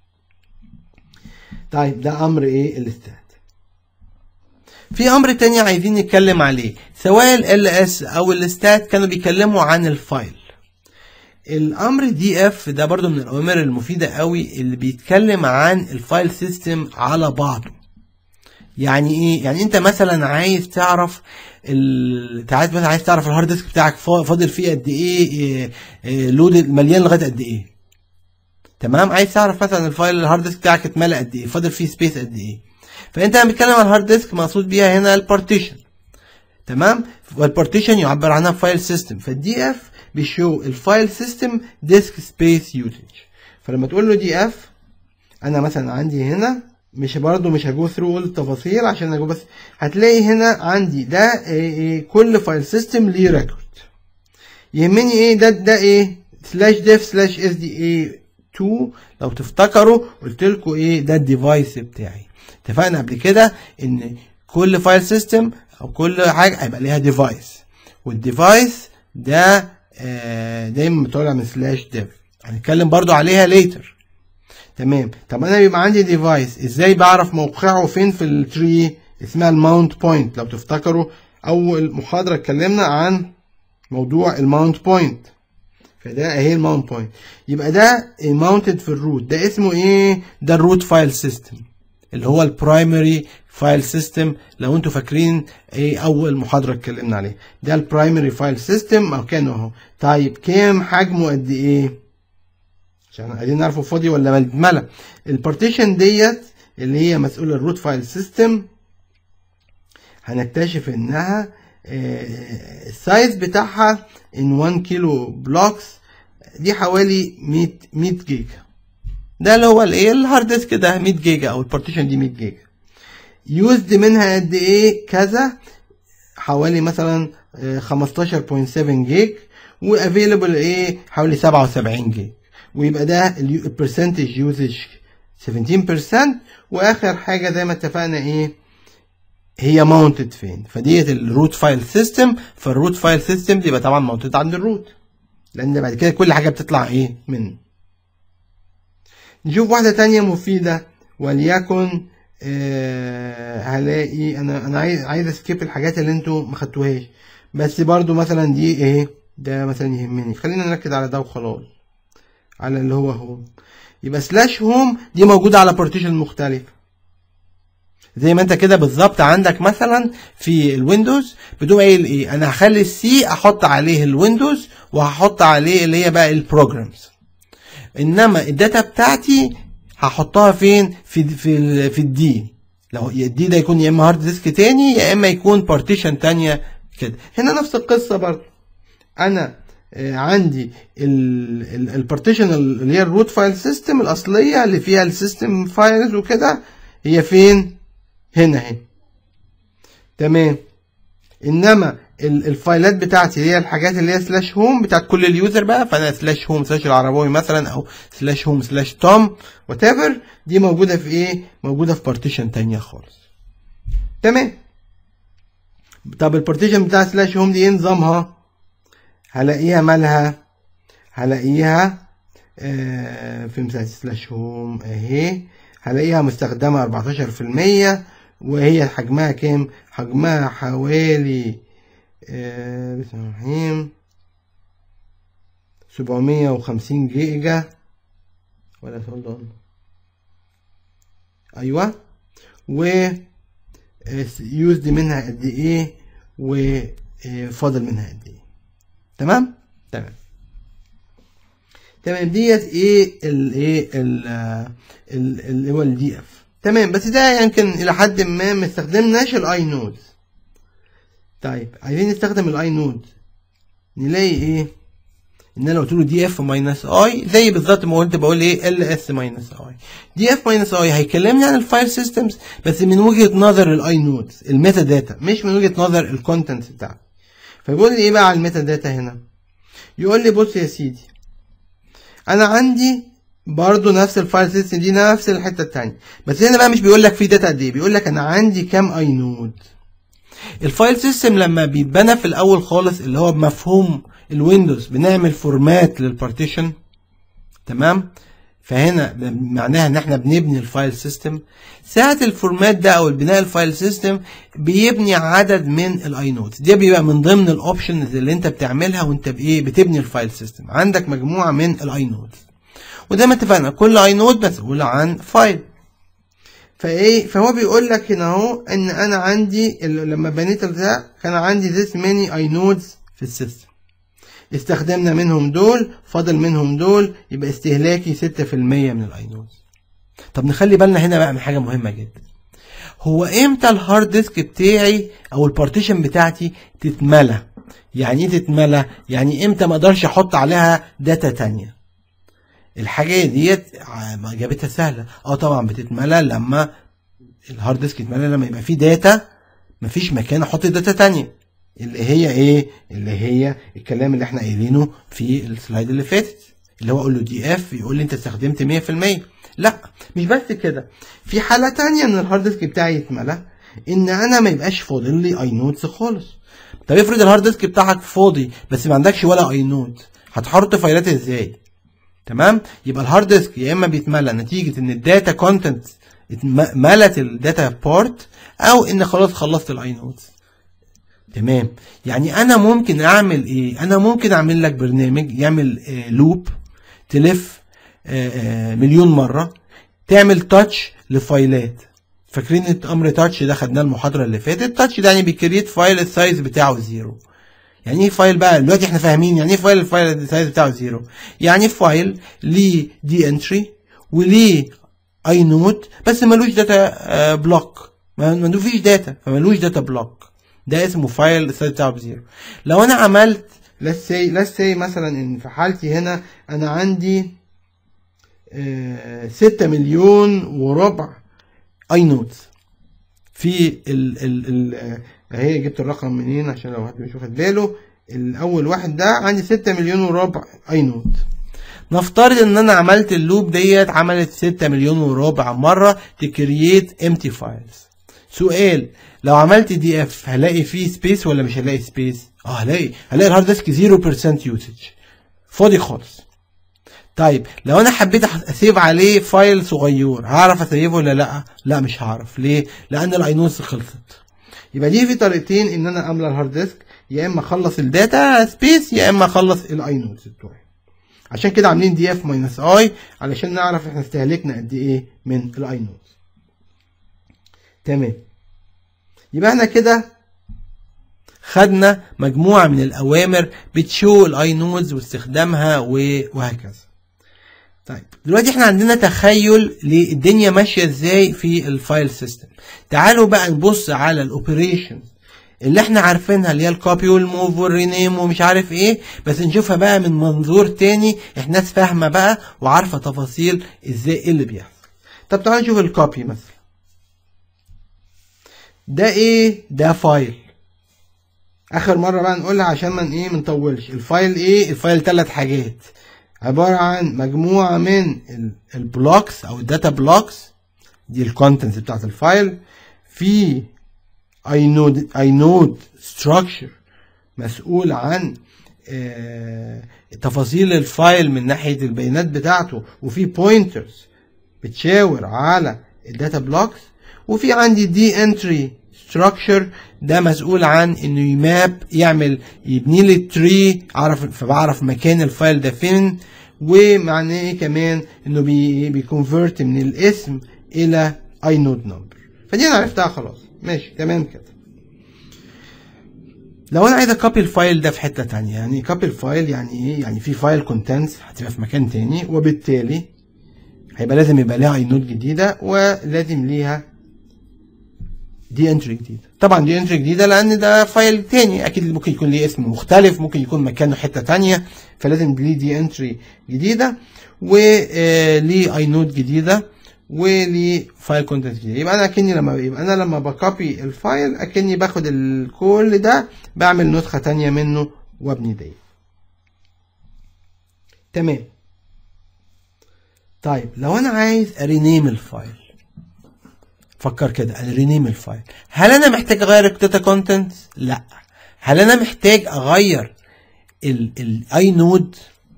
طيب ده امر ايه الستات في امر تاني عايزين نتكلم عليه سواء ال اس او الستات كانوا بيتكلموا عن الفايل الامر دي اف ده برضو من الاوامر المفيده قوي اللي بيتكلم عن الفايل سيستم على بعضه يعني ايه يعني انت مثلا عايز تعرف ال... عايز مثلا عايز تعرف الهارد ديسك بتاعك فاضل فيه قد ايه, إيه... إيه... لود مليان لغايه قد ايه تمام عايز تعرف مثلا الفايل الهارد ديسك بتاعك اتملى قد ايه فاضل فيه سبيس قد ايه فانت لما بتتكلم عن الهارد ديسك مقصود بيها هنا البارتيشن تمام والبارتيشن يعبر عنها فايل سيستم فالدي اف بيشو الفايل سيستم ديسك سبيس يوزج فلما تقول له دي اف انا مثلا عندي هنا مش برضو مش هجو ثرو كل التفاصيل عشان اجو بس هتلاقي هنا عندي ده إيه إيه كل فايل سيستم ليه ريكورد يهمني ايه ده ده ايه سلاش ديف سلاش اس دي اي 2 لو تفتكروا قلت لكم ايه ده الديفايس بتاعي اتفقنا قبل كده ان كل فايل سيستم او كل حاجه هيبقى ليها ديفايس والديفايس ده آه دايما بتطلع من سلاش ديف هنتكلم برضو عليها ليتر تمام طب انا بيبقى عندي ديفايس ازاي بعرف موقعه فين في التري اسمها الماونت بوينت لو تفتكروا اول محاضره اتكلمنا عن موضوع الماونت بوينت فده اهي الماونت بوينت يبقى ده ماونتد في الروت ده اسمه ايه ده الروت فايل سيستم اللي هو البرايمري فايل سيستم لو انتوا فاكرين ايه اول محاضره اتكلمنا عليه ده البرايمري فايل سيستم او كان اهو طيب كام حجمه قد ايه عشان عايزين نعرفه فاضي ولا متملى البارتيشن ديت اللي هي مسؤوله الروت فايل سيستم هنكتشف انها السايز بتاعها ان 1 كيلو بلوكس دي حوالي 100 100 جيجا ده اللي هو الايه الهارد ديسك ده 100 جيجا او البارتيشن دي 100 جيجا يوزد منها قد ايه كذا حوالي مثلا 15.7 جيج وافيلبل ايه حوالي 77 جيج ويبقى ده البرسنتج يوزج 17% واخر حاجه زي ما اتفقنا ايه هي ماونتد فين فديت الروت فايل سيستم فالروت فايل سيستم دي يبقى طبعا ماونتد عند الروت لان بعد كده كل حاجه بتطلع ايه منه نشوف واحده تانية مفيده وليكن آه هلاقي انا انا عايز عايز اسكيب الحاجات اللي انتوا ما خدتوهاش بس برضو مثلا دي ايه ده مثلا يهمني خلينا نركز على ده وخلاص على اللي هو هوم يبقى سلاش هوم دي موجوده على بارتيشن مختلفه زي ما انت كده بالظبط عندك مثلا في الويندوز بتقوم قايل ايه انا هخلي السي احط عليه الويندوز وهحط عليه اللي هي بقى البروجرامز انما الداتا بتاعتي هحطها فين في في ال في الدي لو الدي ده يكون يا اما هارد ديسك تاني يا اما يكون بارتيشن تانية كده هنا نفس القصه برضه انا عندي البارتيشن اللي هي الروت فايل سيستم الاصليه اللي فيها السيستم فايلز وكده هي فين هنا اهي تمام انما الفايلات بتاعتي اللي هي الحاجات اللي هي سلاش هوم بتاعت كل اليوزر بقى فانا سلاش هوم سلاش العرباوي مثلا او سلاش هوم سلاش توم وات ايفر دي موجوده في ايه موجوده في بارتيشن تانية خالص تمام طب البارتيشن بتاع سلاش هوم دي ايه نظامها هلاقيها مالها هلاقيها آه في مثال سلاش هوم اهي هلاقيها مستخدمة 14% وهي حجمها كام؟ حجمها حوالي آه بسم الله الرحمن سبعمية وخمسين جيجا ولا سؤال أيوة و يوزد منها قد إيه وفاضل منها قد إيه تمام؟ تمام تمام ديت ايه الايه اللي هو الدي اف تمام بس ده يمكن الى حد ما ما استخدمناش الاي نود طيب عايزين نستخدم الاي نود نلاقي ايه ان انا قلت له دي اف ماينس اي زي بالظبط ما قلت بقول ايه ال اس ماينس اي دي اف ماينس اي هيكلمني عن الفايل سيستمز بس من وجهه نظر الاي نودز الميتا داتا مش من وجهه نظر الكونتنت بتاعتي فيقول لي ايه بقى على الميتا داتا هنا يقول لي بص يا سيدي انا عندي برضو نفس الفايل سيستم دي نفس الحته التانية بس هنا بقى مش بيقول لك في داتا قد ايه بيقول لك انا عندي كام اي نود الفايل سيستم لما بيتبنى في الاول خالص اللي هو بمفهوم الويندوز بنعمل فورمات للبارتيشن تمام فهنا معناها ان احنا بنبني الفايل سيستم ساعة الفورمات ده او البناء الفايل سيستم بيبني عدد من الاي نودز ده بيبقى من ضمن الاوبشنز اللي انت بتعملها وانت بايه بتبني الفايل سيستم عندك مجموعة من الاي نودز وزي ما اتفقنا كل اي نود مسؤول عن فايل فايه فهو بيقول لك هنا اهو ان انا عندي لما بنيت ده كان عندي this many اي نودز في السيستم استخدمنا منهم دول فاضل منهم دول يبقى استهلاكي 6% من الاي نودز طب نخلي بالنا هنا بقى من حاجه مهمه جدا هو امتى الهارد ديسك بتاعي او البارتيشن بتاعتي تتملى يعني ايه تتملى يعني امتى ما اقدرش احط عليها داتا تانية الحاجه ديت اجابتها سهله اه طبعا بتتملى لما الهارد ديسك يتملى لما يبقى فيه داتا مفيش مكان احط داتا تانية اللي هي ايه اللي هي الكلام اللي احنا قايلينه في السلايد اللي فاتت اللي هو اقول له دي اف يقول لي انت استخدمت 100% لا مش بس كده في حاله تانية ان الهارد ديسك بتاعي يتملى ان انا ما يبقاش فاضل لي اي نودز خالص طب افرض الهارد ديسك بتاعك فاضي بس ما عندكش ولا اي نود هتحط فايلات ازاي تمام يبقى الهارد ديسك يا اما بيتملى نتيجه ان الداتا كونتنت ملت الداتا بارت او ان خلاص خلصت الاي نودز تمام يعني انا ممكن اعمل ايه انا ممكن اعمل لك برنامج يعمل آه لوب تلف آه آه مليون مره تعمل تاتش لفايلات فاكرين امر تاتش ده خدناه المحاضره اللي فاتت تاتش ده يعني بيكريت فايل السايز بتاعه زيرو يعني ايه فايل بقى دلوقتي احنا فاهمين يعني ايه فايل الفايل السايز بتاعه زيرو يعني فايل ليه دي انتري وليه اي نوت بس ملوش داتا بلوك ما فيش داتا فملوش داتا بلوك ده اسمه فايل السايز بتاعه بزيرو لو انا عملت let's say let's say مثلا ان في حالتي هنا انا عندي ستة مليون وربع اي نوتس في ال ال ال اهي جبت الرقم منين عشان لو حد مش واخد باله الاول واحد ده عندي ستة مليون وربع اي نوت نفترض ان انا عملت اللوب ديت عملت ستة مليون وربع مرة تكرييت امتي فايلز سؤال لو عملت دي اف هلاقي فيه سبيس ولا مش هلاقي سبيس اه هلاقي هلاقي الهارد ديسك 0% يوسج فاضي خالص طيب لو انا حبيت اسيب عليه فايل صغير هعرف اسيبه ولا لا لا مش هعرف ليه لان الاينوس خلصت يبقى دي في طريقتين ان انا املى الهارد ديسك يا اما اخلص الداتا سبيس يا اما اخلص الاينوتس بتوعي عشان كده عاملين دي اف ماينس اي علشان نعرف احنا استهلكنا قد ايه من الاينوتس تمام يبقى احنا كده خدنا مجموعة من الأوامر بتشو الأي نودز واستخدامها وهكذا. طيب دلوقتي احنا عندنا تخيل للدنيا ماشية ازاي في الفايل سيستم. تعالوا بقى نبص على الاوبريشن اللي احنا عارفينها اللي هي الكوبي والموف والرينيم ومش عارف ايه بس نشوفها بقى من منظور تاني احنا ناس فاهمة بقى وعارفة تفاصيل ازاي ايه اللي بيحصل. طب تعالوا نشوف الكوبي مثلا. ده ايه؟ ده فايل. اخر مره بقى نقولها عشان ما ايه ما نطولش الفايل ايه الفايل ثلاث حاجات عباره عن مجموعه من البلوكس او الداتا بلوكس دي الكونتنتس بتاعت الفايل في اي نود اي نود ستراكشر مسؤول عن آه تفاصيل الفايل من ناحيه البيانات بتاعته وفي بوينترز بتشاور على الداتا بلوكس وفي عندي دي انتري ستراكشر ده مسؤول عن انه يماب يعمل يبني لي تري اعرف فبعرف مكان الفايل ده فين ومعناه ايه كمان انه بي بيكونفرت من الاسم الى اي نود نمبر فدي انا عرفتها خلاص ماشي تمام كده لو انا عايز اكوبي الفايل ده في حته تانية يعني كوبي الفايل يعني ايه يعني في فايل كونتنتس هتبقى في مكان تاني وبالتالي هيبقى لازم يبقى ليها اي نود جديده ولازم ليها دي انتري جديده طبعا دي انتري جديده لان ده فايل تاني اكيد ممكن يكون ليه اسم مختلف ممكن يكون مكانه حته تانية فلازم ليه دي انتري جديده وليه اي نود جديده وليه فايل كونتنت جديده يبقى انا اكني لما يبقى انا لما بكوبي الفايل اكني باخد كل ده بعمل نسخه تانية منه وابني دي تمام طيب لو انا عايز ارينيم الفايل فكر كده انا رينيم الفايل هل انا محتاج اغير الداتا كونتنت لا هل انا محتاج اغير الاي نود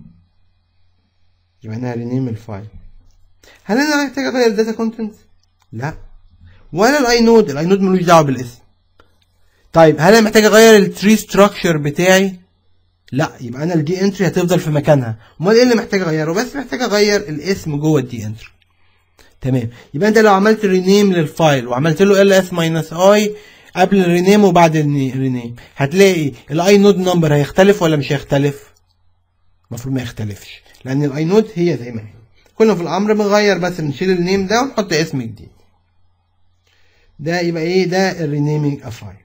يبقى انا رينيم الفايل هل انا محتاج اغير الداتا كونتنت لا ولا الاي نود الاي نود ملوش دعوه بالاسم طيب هل انا محتاج اغير التري ستراكشر بتاعي لا يبقى انا الدي انتري هتفضل في مكانها امال ايه اللي محتاج اغيره بس محتاج اغير الاسم جوه الدي انتري تمام يبقى انت لو عملت رينيم للفايل وعملت له ال اس ماينس اي قبل الرينيم وبعد الرينيم هتلاقي الاي نود نمبر هيختلف ولا مش هيختلف المفروض ما يختلفش لان الاي نود هي زي ما هي كنا في الامر بنغير بس بنشيل النيم ده ونحط اسم جديد ده يبقى ايه ده الرينيمينج افايل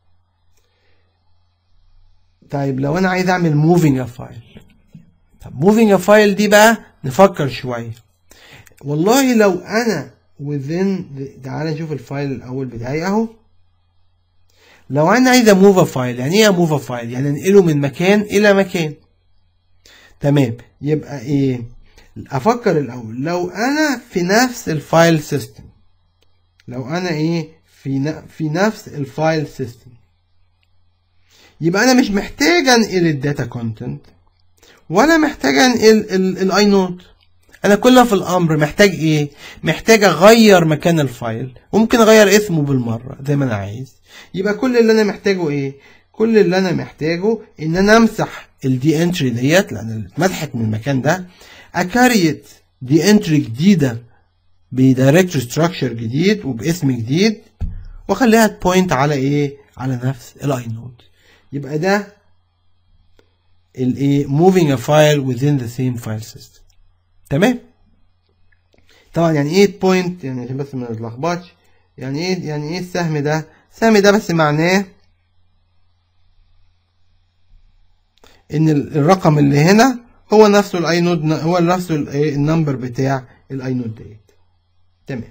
طيب لو انا عايز اعمل موفينج افايل طب موفينج افايل دي بقى نفكر شويه والله لو انا within تعالى نشوف الفايل الاول بتاعي اهو لو انا عايز اموف فايل يعني ايه اموف فايل يعني انقله من مكان الى مكان تمام يبقى ايه افكر الاول لو انا في نفس الفايل سيستم لو انا ايه في في نفس الفايل سيستم يبقى انا مش محتاج انقل الداتا كونتنت ولا محتاج انقل الاي نوت انا كل في الامر محتاج ايه محتاج اغير مكان الفايل وممكن اغير اسمه بالمره زي ما انا عايز يبقى كل اللي انا محتاجه ايه كل اللي انا محتاجه ان انا امسح الدي انتري ديت لان اتمسحت من المكان ده اكريت دي انتري جديده بدايركتوري ستراكشر جديد وباسم جديد واخليها تبوينت على ايه على نفس الاي نود يبقى ده الايه moving a file within the same file system تمام طبعا يعني ايه بوينت يعني عشان بس ما نتلخبطش يعني ايه يعني ايه السهم ده السهم ده بس معناه ان الرقم اللي هنا هو نفسه الاي نود هو نفسه النمبر بتاع الاي نود ديت تمام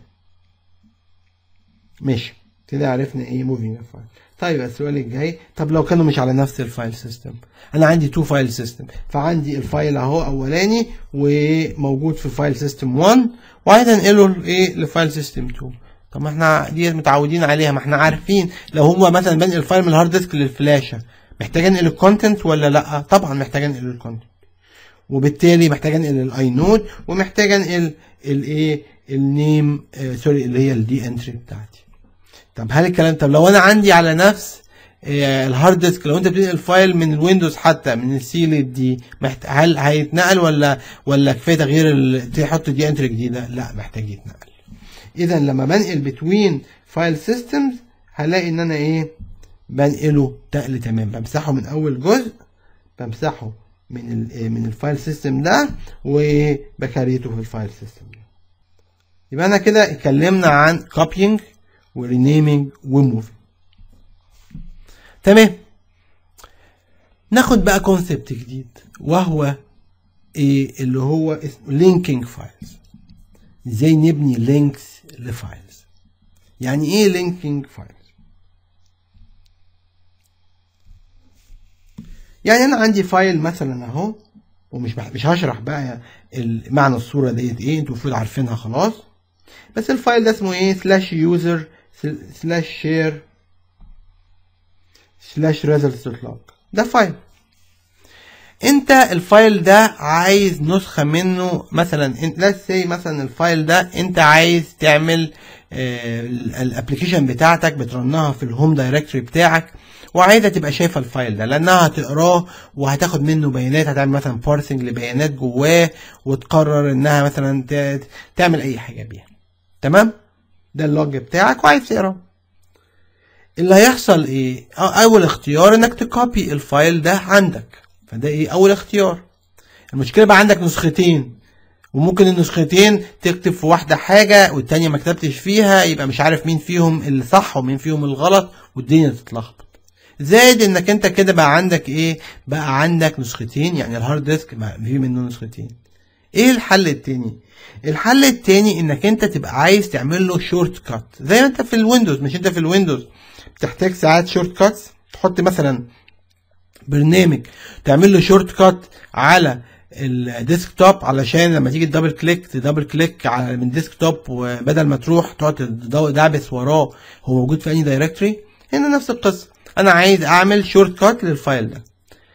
ماشي كده عرفنا ايه موفينج فايل طيب السؤال الجاي طب لو كانوا مش على نفس الفايل سيستم انا عندي تو فايل سيستم فعندي الفايل اهو اولاني وموجود في فايل سيستم 1 وعايز انقله ايه لفايل سيستم 2 طب ما احنا دي متعودين عليها ما احنا عارفين لو هو مثلا بنقل الفايل من الهارد ديسك للفلاشه محتاج انقل الكونتنت ولا لا طبعا محتاج انقل الكونتنت وبالتالي محتاج انقل الاي نود ومحتاج انقل الايه النيم آه سوري اللي هي الدي انتري بتاعتي طب هل الكلام طب لو انا عندي على نفس آه الهارد ديسك لو انت بتنقل فايل من الويندوز حتى من السي للدي محت... هل هيتنقل ولا ولا كفايه تغيير ال... تحط دي انتري جديده لا محتاج يتنقل اذا لما بنقل بتوين فايل سيستمز هلاقي ان انا ايه بنقله نقل تمام بمسحه من اول جزء بمسحه من ال من الفايل سيستم ده وبكريته في الفايل سيستم ده يبقى انا كده اتكلمنا عن كوبينج ورينيمينج وموفينج تمام ناخد بقى كونسبت جديد وهو ايه اللي هو اسمه لينكينج فايلز ازاي نبني لينكس لفايلز يعني ايه لينكينج فايلز يعني انا عندي فايل مثلا اهو ومش مش هشرح بقى معنى الصوره ديت ايه انتوا المفروض عارفينها خلاص بس الفايل ده اسمه ايه سلاش يوزر سلاش شير سلاش ريزلتس دوت لوج ده فايل انت الفايل ده عايز نسخه منه مثلا let's say مثلا الفايل ده انت عايز تعمل الابلكيشن بتاعتك بترنها في الهوم دايركتوري بتاعك وعايزه تبقى شايفه الفايل ده لانها هتقراه وهتاخد منه بيانات هتعمل مثلا بارسنج لبيانات جواه وتقرر انها مثلا تعمل اي حاجه بيها تمام ده اللوج بتاعك وعايز تقراه اللي هيحصل ايه اول اختيار انك تكوبي الفايل ده عندك فده ايه اول اختيار المشكله بقى عندك نسختين وممكن النسختين تكتب في واحدة حاجة والتانية ما كتبتش فيها يبقى مش عارف مين فيهم اللي صح ومين فيهم الغلط والدنيا تتلخبط زائد انك انت كده بقى عندك ايه بقى عندك نسختين يعني الهارد ديسك بقى فيه منه نسختين ايه الحل التاني الحل التاني انك انت تبقى عايز تعمل له شورت كات زي ما انت في الويندوز مش انت في الويندوز بتحتاج ساعات شورت كاتس تحط مثلا برنامج تعمل له شورت كات على الديسك توب علشان لما تيجي تدبل كليك تدبل كليك على من ديسك توب وبدل ما تروح تقعد تدعبس وراه هو موجود في انهي دايركتوري هنا نفس القصه انا عايز اعمل شورت كات للفايل ده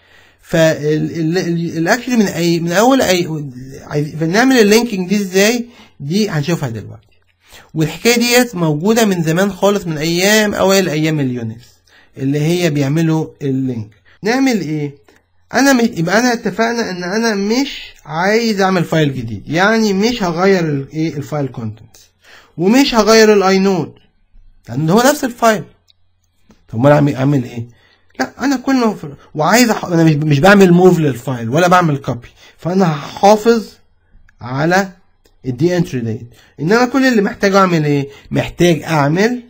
فالاكشلي من اي من اول اي فنعمل اللينكينج دي ازاي دي هنشوفها دلوقتي والحكايه ديت موجوده من زمان خالص من ايام اوائل ايام اليونكس اللي هي بيعملوا اللينك نعمل ايه انا مش يبقى انا اتفقنا ان انا مش عايز اعمل فايل جديد يعني مش هغير الايه الفايل كونتنتس ومش هغير الاي نود لان هو نفس الفايل طب ما انا اعمل ايه لا انا كل ما وعايز أح... انا مش مش بعمل موف للفايل ولا بعمل كوبي فانا هحافظ على الدي انتري ديت انما كل اللي محتاج اعمل ايه محتاج اعمل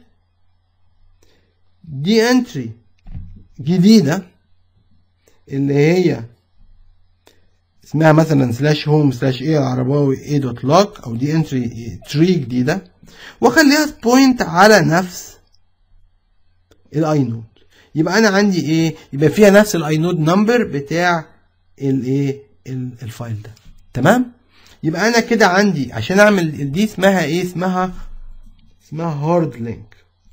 دي انتري جديده اللي هي اسمها مثلا سلاش هوم سلاش ايه العرباوي ايه دوت لوك او دي انتري تري جديده واخليها بوينت على نفس الاي نود يبقى انا عندي ايه يبقى فيها نفس الاي نود نمبر بتاع الايه الفايل ده تمام يبقى انا كده عندي عشان اعمل دي اسمها ايه اسمها اسمها هارد لينك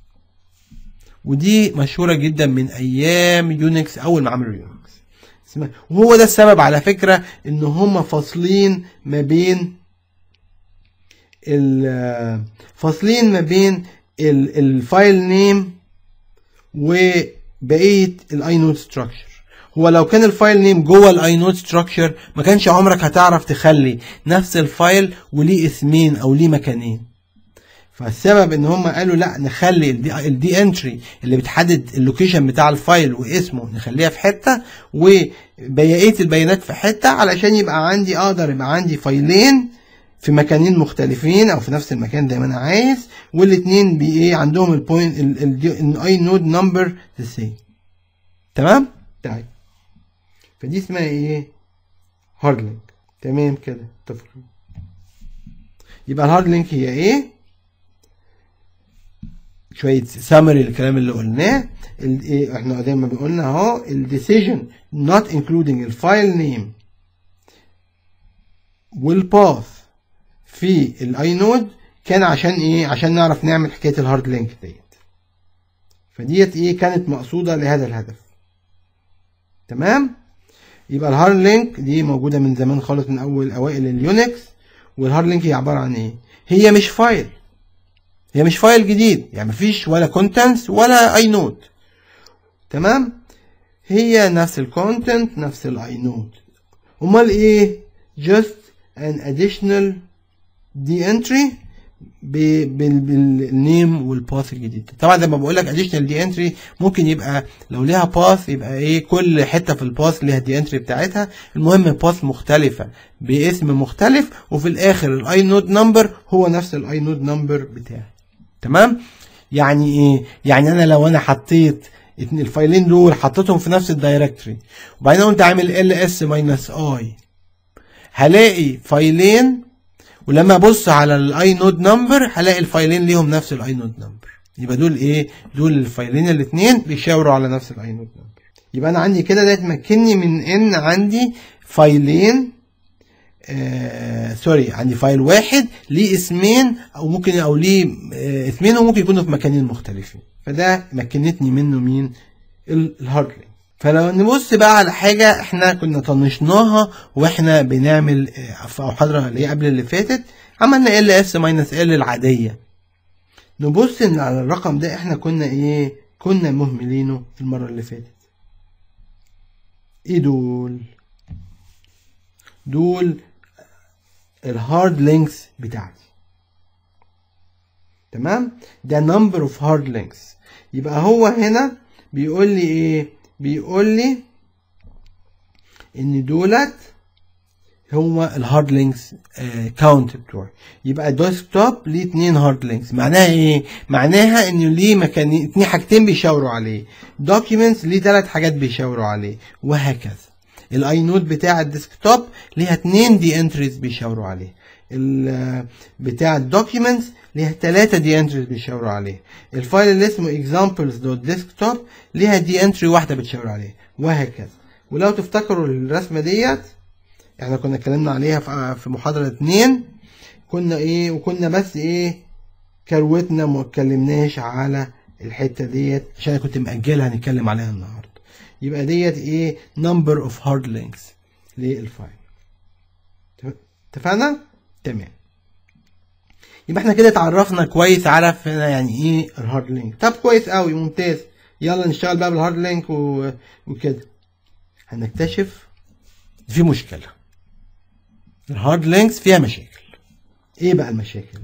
ودي مشهوره جدا من ايام يونكس اول ما عملوا يونكس اسمها وهو ده السبب على فكره ان هم فاصلين ما بين فاصلين ما بين الفايل نيم وبقيه الاي نود ستراكشر هو لو كان الفايل نيم جوه الاي نود ستراكشر ما كانش عمرك هتعرف تخلي نفس الفايل وليه اسمين او ليه مكانين فالسبب ان هم قالوا لا نخلي الدي, الدي انتري اللي بتحدد اللوكيشن بتاع الفايل واسمه نخليها في حته وبقيه البيانات في حته علشان يبقى عندي اقدر يبقى عندي فايلين في مكانين مختلفين او في نفس المكان زي ما انا عايز والاثنين بي ايه عندهم البوينت الاي نود نمبر ذا سيم تمام طيب فدي اسمها ايه هارد لينك تمام كده اتفقنا يبقى الهارد لينك هي ايه شويه سامري الكلام اللي قلناه ايه احنا زي ما قلنا اهو الديسيجن not including الفايل نيم والباث في الاي نود كان عشان ايه عشان نعرف نعمل حكايه الهارد لينك ديت فديت ايه كانت مقصوده لهذا الهدف تمام يبقى الهارد لينك دي موجوده من زمان خالص من اول اوائل اليونكس والهارد لينك هي عباره عن ايه هي مش فايل هي مش فايل جديد يعني مفيش ولا كونتنتس ولا اي نود تمام هي نفس الكونتنت نفس الاي نود امال ايه just an additional دي انتري بالنيم والباث الجديد طبعا زي ما بقول لك اديشنال دي انتري ممكن يبقى لو ليها باث يبقى ايه كل حته في الباث ليها دي انتري بتاعتها المهم باث مختلفه باسم مختلف وفي الاخر الاي نود نمبر هو نفس الاي نود نمبر بتاعي تمام يعني ايه يعني انا لو انا حطيت الفايلين دول حطيتهم في نفس الدايركتوري وبعدين قلت عامل ال اس ماينس اي هلاقي فايلين ولما ابص على الاي نود نمبر هلاقي الفايلين ليهم نفس الاي نود نمبر يبقى دول ايه دول الفايلين الاثنين بيشاوروا على نفس الاي نود نمبر يبقى انا عندي كده ده تمكنني من ان عندي فايلين آه سوري عندي فايل واحد ليه اسمين او ممكن او ليه آه اسمين وممكن يكونوا في مكانين مختلفين فده مكنتني منه مين الهارد لينك فلو نبص بقى على حاجة احنا كنا طنشناها واحنا بنعمل في محاضرة اللي هي قبل اللي فاتت عملنا ال اس ماينس ال العادية نبص ان على الرقم ده احنا كنا ايه كنا مهملينه المرة اللي فاتت ايه دول دول الهارد لينكس بتاعتي تمام ده نمبر اوف هارد لينكس يبقى هو هنا بيقول لي ايه بيقول لي ان دولت هو الهارد لينكس كاونت بتوعي يبقى الديسكتوب ليه اتنين هارد لينكس معناها ايه معناها انه ليه مكان اتنين حاجتين بيشاوروا عليه دوكيومنتس ليه ثلاث حاجات بيشاوروا عليه وهكذا الاي نود بتاع الديسكتوب ليها اتنين دي انتريز بيشاوروا عليه بتاع الدوكيومنتس ليها ثلاثة دي انتريز بيشاوروا عليه الفايل اللي اسمه examples.desktop ليها دي انتري واحدة بتشاور عليه وهكذا ولو تفتكروا الرسمة ديت احنا كنا اتكلمنا عليها في محاضرة اتنين كنا ايه وكنا بس ايه كروتنا ما اتكلمناش على الحتة ديت عشان انا كنت مأجلها هنتكلم عليها النهاردة يبقى ديت ايه number of hard links للفايل اتفقنا؟ تمام يبقى احنا كده اتعرفنا كويس عرفنا يعني ايه الهارد لينك طب كويس قوي ممتاز يلا نشتغل بقى بالهارد لينك و... وكده هنكتشف في مشكلة الهارد لينكس فيها مشاكل ايه بقى المشاكل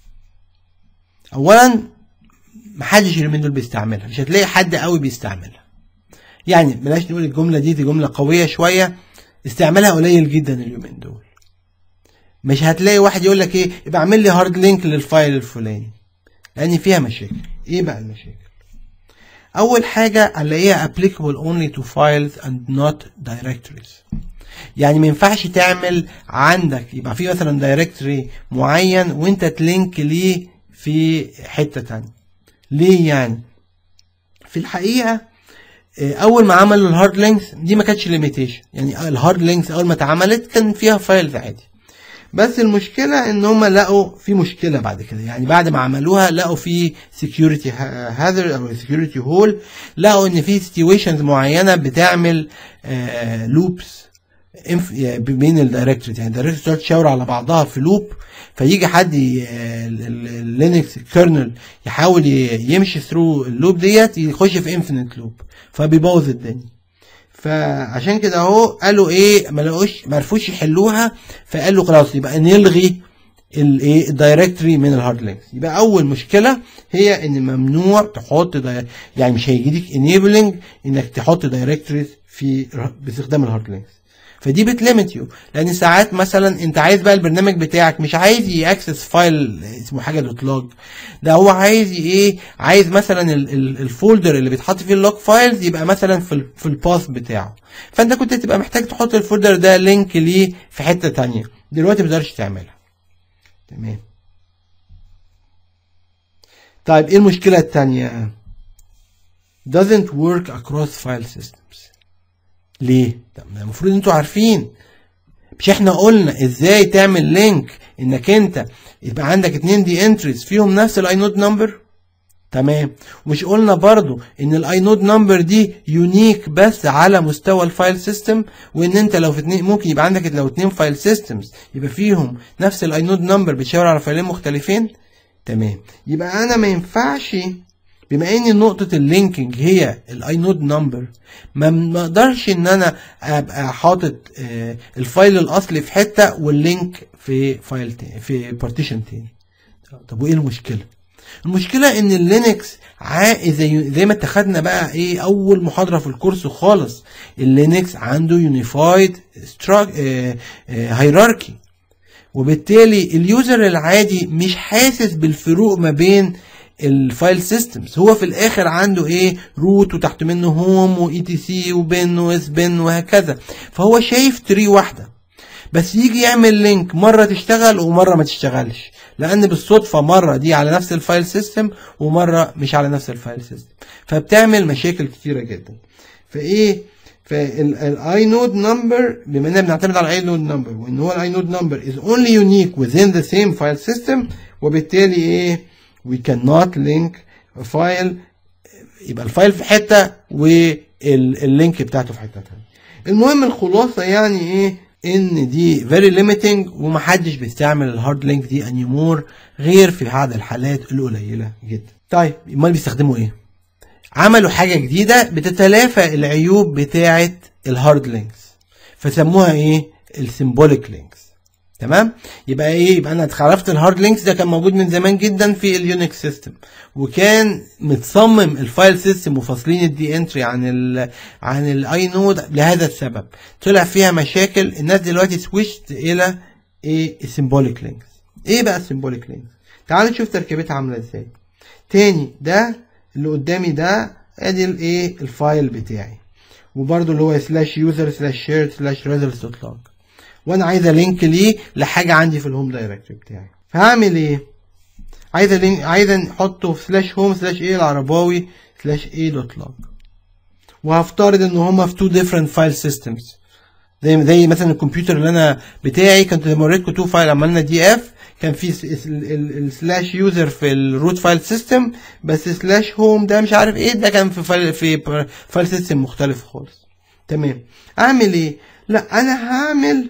اولا محدش اليومين دول بيستعملها مش هتلاقي حد قوي بيستعملها يعني بلاش نقول الجملة دي دي جملة قوية شوية استعمالها قليل جدا اليومين دول مش هتلاقي واحد يقول لك ايه يبقى اعمل لي هارد لينك للفايل الفلاني لان فيها مشاكل ايه بقى المشاكل اول حاجه هنلاقيها applicable only to files and not directories يعني ما ينفعش تعمل عندك يبقى في مثلا دايركتوري معين وانت تلينك ليه في حته تانية ليه يعني في الحقيقه اول ما عملوا الهارد لينكس دي ما كانتش ليميتيشن يعني الهارد لينكس اول ما اتعملت كان فيها فايلز عادي بس المشكلة ان هم لقوا في مشكلة بعد كده يعني بعد ما عملوها لقوا في security hazard او security hole لقوا ان في situations معينة بتعمل لوبس بين الدايركتوريز يعني الدايركتوريز تقعد تشاور على بعضها في لوب فيجي حد اللينكس كيرنل يحاول يمشي ثرو اللوب ديت يخش في انفينيت لوب فبيبوظ الدنيا فعشان كده اهو قالوا ايه ما لقوش ما عرفوش يحلوها فقالوا خلاص يبقى نلغي الايه الدايركتوري من الهارد لينكس يبقى اول مشكله هي ان ممنوع تحط داي... يعني مش هيجيلك انيبلنج انك تحط دايركتوريز في باستخدام الهارد لينكس فدي بتليمت يو لان ساعات مثلا انت عايز بقى البرنامج بتاعك مش عايز ياكسس فايل اسمه حاجه دوت لوج ده هو عايز ايه عايز مثلا ال- ال- الفولدر اللي بيتحط فيه اللوج فايلز يبقى مثلا في ال- في الباث بتاعه فانت كنت تبقى محتاج تحط الفولدر ده لينك ليه في حته تانية دلوقتي ما تقدرش تعملها تمام طيب ايه المشكله التانية doesn't work across file systems ليه؟ طب ما المفروض انتوا عارفين مش احنا قلنا ازاي تعمل لينك انك انت يبقى عندك اتنين دي انتريز فيهم نفس الاي نود نمبر تمام ومش قلنا برضو ان الاي نود نمبر دي يونيك بس على مستوى الفايل سيستم وان انت لو في اتنين ممكن يبقى عندك لو اتنين فايل سيستمز يبقى فيهم نفس الاي نود نمبر بتشاور على فايلين مختلفين تمام يبقى انا ما ينفعش بما ان نقطة اللينكينج هي الاي نود نمبر ما ما اقدرش ان انا ابقى حاطط آه، الفايل الاصلي في حتة واللينك في فايل تاني في بارتيشن تاني طب وايه المشكلة؟ المشكلة ان اللينكس عا- زي زي ما اتخذنا بقى ايه اول محاضرة في الكورس خالص اللينكس عنده يونيفايد هيراركي وبالتالي اليوزر العادي مش حاسس بالفروق ما بين الفايل سيستمز هو في الاخر عنده ايه روت وتحت منه هوم واي تي سي وبن واس بن وهكذا فهو شايف تري واحده بس يجي يعمل لينك مره تشتغل ومره ما تشتغلش لان بالصدفه مره دي على نفس الفايل سيستم ومره مش على نفس الفايل سيستم فبتعمل مشاكل كتيره جدا فايه فالاي نود نمبر بما اننا بنعتمد على الاي نود نمبر وان هو الاي نود نمبر is only unique within the same file system وبالتالي ايه we cannot link a file يبقى الفايل في حته واللينك بتاعته في حته تانية المهم الخلاصه يعني ايه ان دي very limiting ومحدش بيستعمل الهارد لينك دي anymore غير في بعض الحالات القليله جدا طيب امال بيستخدموا ايه عملوا حاجه جديده بتتلافى العيوب بتاعه الهارد لينكس فسموها ايه السيمبوليك لينكس تمام يبقى ايه يبقى انا اتعرفت الهارد لينكس ده كان موجود من زمان جدا في اليونكس سيستم وكان متصمم الفايل سيستم وفاصلين الدي انتري عن ال عن الاي نود لهذا السبب طلع فيها مشاكل الناس دلوقتي سويشت الى ايه السيمبوليك لينكس ايه بقى السيمبوليك لينكس تعالوا نشوف تركيبتها عامله ازاي تاني ده اللي قدامي ده ادي الايه الفايل بتاعي وبرده اللي هو سلاش يوزر سلاش شير سلاش ريزلتس دوت لوج وانا عايز لينك ليه لحاجه عندي في الهوم دايركتوري بتاعي فهعمل ايه عايز لينك عايز نحطه في سلاش هوم سلاش ايه العرباوي سلاش ايه دوت لوج وهفترض ان هما في تو ديفرنت فايل سيستمز زي زي مثلا الكمبيوتر اللي انا بتاعي كنت لما وريتكم تو فايل عملنا دي اف كان في السلاش يوزر في الروت فايل سيستم بس سلاش هوم ده مش عارف ايه ده كان في فايل في فايل سيستم مختلف خالص تمام اعمل ايه لا انا هعمل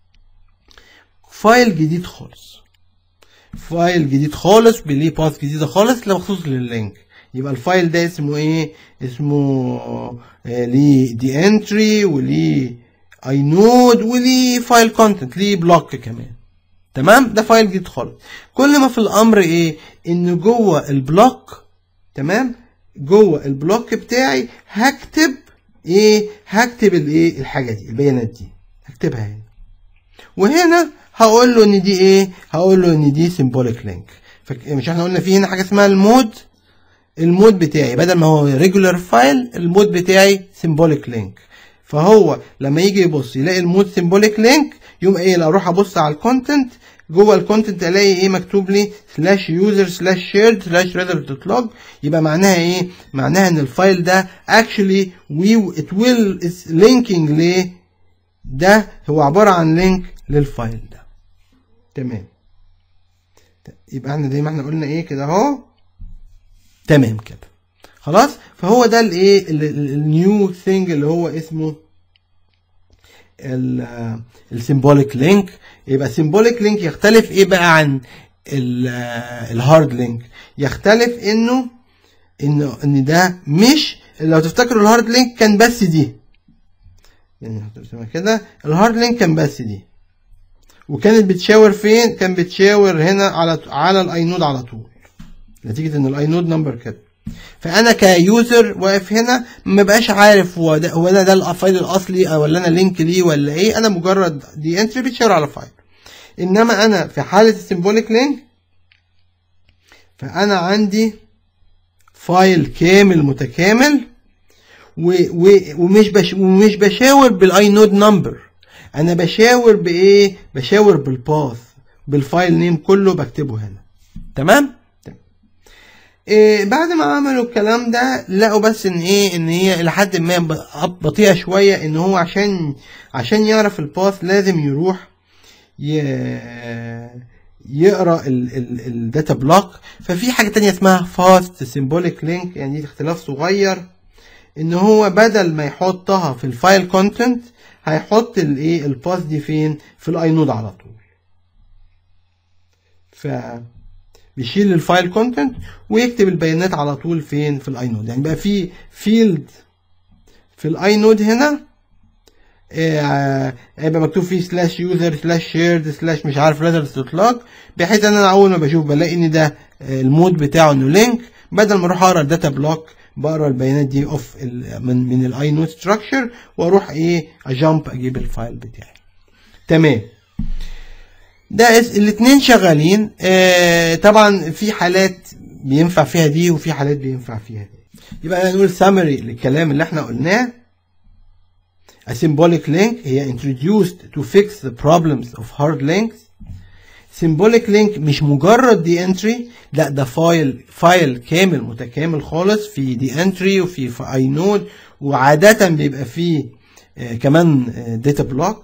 فايل جديد خالص فايل جديد خالص بليه باث جديده خالص مخصوص لللينك يبقى الفايل ده اسمه ايه اسمه آه ليه دي انتري وليه اي نود وليه فايل كونتنت ليه بلوك كمان تمام ده فايل جديد خالص كل ما في الامر ايه ان جوه البلوك تمام جوه البلوك بتاعي هكتب ايه هكتب الايه الحاجه دي البيانات دي هكتبها هنا وهنا هقول له ان دي ايه هقول له ان دي سيمبوليك لينك مش احنا قلنا في هنا حاجه اسمها المود المود بتاعي بدل ما هو ريجولار فايل المود بتاعي سيمبوليك لينك فهو لما يجي يبص يلاقي المود سيمبوليك لينك يقوم ايه لو اروح ابص على الكونتنت جوه الكونتنت الاقي ايه مكتوب لي سلاش يوزر سلاش شيرد سلاش ريزلت دوت لوج يبقى معناها ايه معناها ان الفايل ده اكشلي وي ات ويل لينكينج ليه ده هو عباره عن لينك للفايل ده تمام يبقى احنا زي ما احنا قلنا ايه كده اهو تمام كده خلاص فهو ده الايه النيو ثينج اللي هو اسمه السيمبوليك لينك يبقى سيمبوليك لينك يختلف ايه بقى عن الهارد لينك يختلف انه انه ان ده مش لو تفتكروا الهارد لينك كان بس دي يعني كده الهارد لينك كان بس دي وكانت بتشاور فين كان بتشاور هنا على على الاينود على طول نتيجه ان الاينود نمبر كده فانا كيوزر واقف هنا ما بقاش عارف هو ده هو انا ده الفايل الاصلي او ولا انا لينك ليه ولا ايه انا مجرد دي انتري بتشاور على فايل انما انا في حاله السيمبوليك لينك فانا عندي فايل كامل متكامل و و ومش بش ومش بشاور بالاي نود نمبر انا بشاور بايه بشاور بالباث بالفايل نيم كله بكتبه هنا تمام تمام. إيه بعد ما عملوا الكلام ده لقوا بس ان ايه ان هي لحد ما بطيئه شويه ان هو عشان عشان يعرف الباث لازم يروح يقرا الداتا بلوك ففي حاجه تانية اسمها فاست سيمبوليك لينك يعني دي اختلاف صغير ان هو بدل ما يحطها في الفايل كونتنت هيحط الايه الباث دي فين في الاينود على طول ف بيشيل الفايل كونتنت ويكتب البيانات على طول فين في الاينود يعني بقى في فيلد في الاينود هنا هيبقى مكتوب فيه سلاش يوزر سلاش شيرد سلاش مش عارف ريزلتس دوت لوج بحيث ان انا اول ما بشوف بلاقي ان ده المود بتاعه انه لينك بدل ما اروح اقرا الداتا بلوك بقرا البيانات دي اوف من من الاي نود ستراكشر واروح ايه اجامب اجيب الفايل بتاعي تمام ده الاثنين شغالين آه طبعا في حالات بينفع فيها دي وفي حالات بينفع فيها دي يبقى نقول سامري للكلام اللي احنا قلناه A symbolic link هي introduced to fix the problems of hard links. symbolic link مش مجرد دي انتري لا ده فايل فايل كامل متكامل خالص في دي انتري وفي في اي نود وعادة بيبقى فيه آه كمان داتا بلوك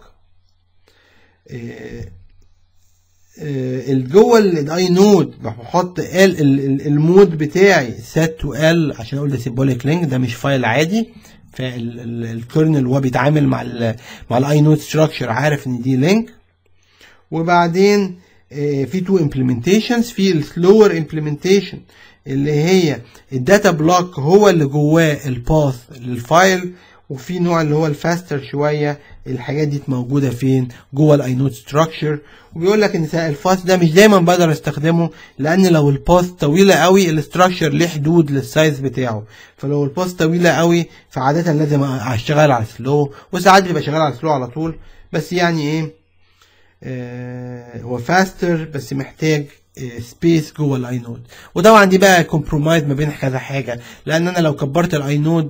جوه الاي نود بحط ال المود بتاعي set to ال عشان اقول ده symbolic link ده مش فايل عادي فالكيرنل وهو بيتعامل مع ال مع الاي نود ستراكشر عارف ان دي لينك وبعدين في تو امبلمنتيشنز في السلور امبلمنتيشن اللي هي الداتا بلوك هو اللي جواه الباث للفايل وفي نوع اللي هو الفاستر شويه الحاجات دي موجوده فين جوه الاي نود ستراكشر وبيقول لك ان الفاس ده مش دايما بقدر استخدمه لان لو الباث طويله قوي الاستراكشر ليه حدود للسايز بتاعه فلو الباث طويله قوي فعاده لازم اشتغل على سلو وساعات بيبقى شغال على سلو على طول بس يعني ايه آه هو فاستر بس محتاج سبيس جوه الاي نود وطبعا دي بقى كومبرومايز ما بين كذا حاجه لان انا لو كبرت الاي نود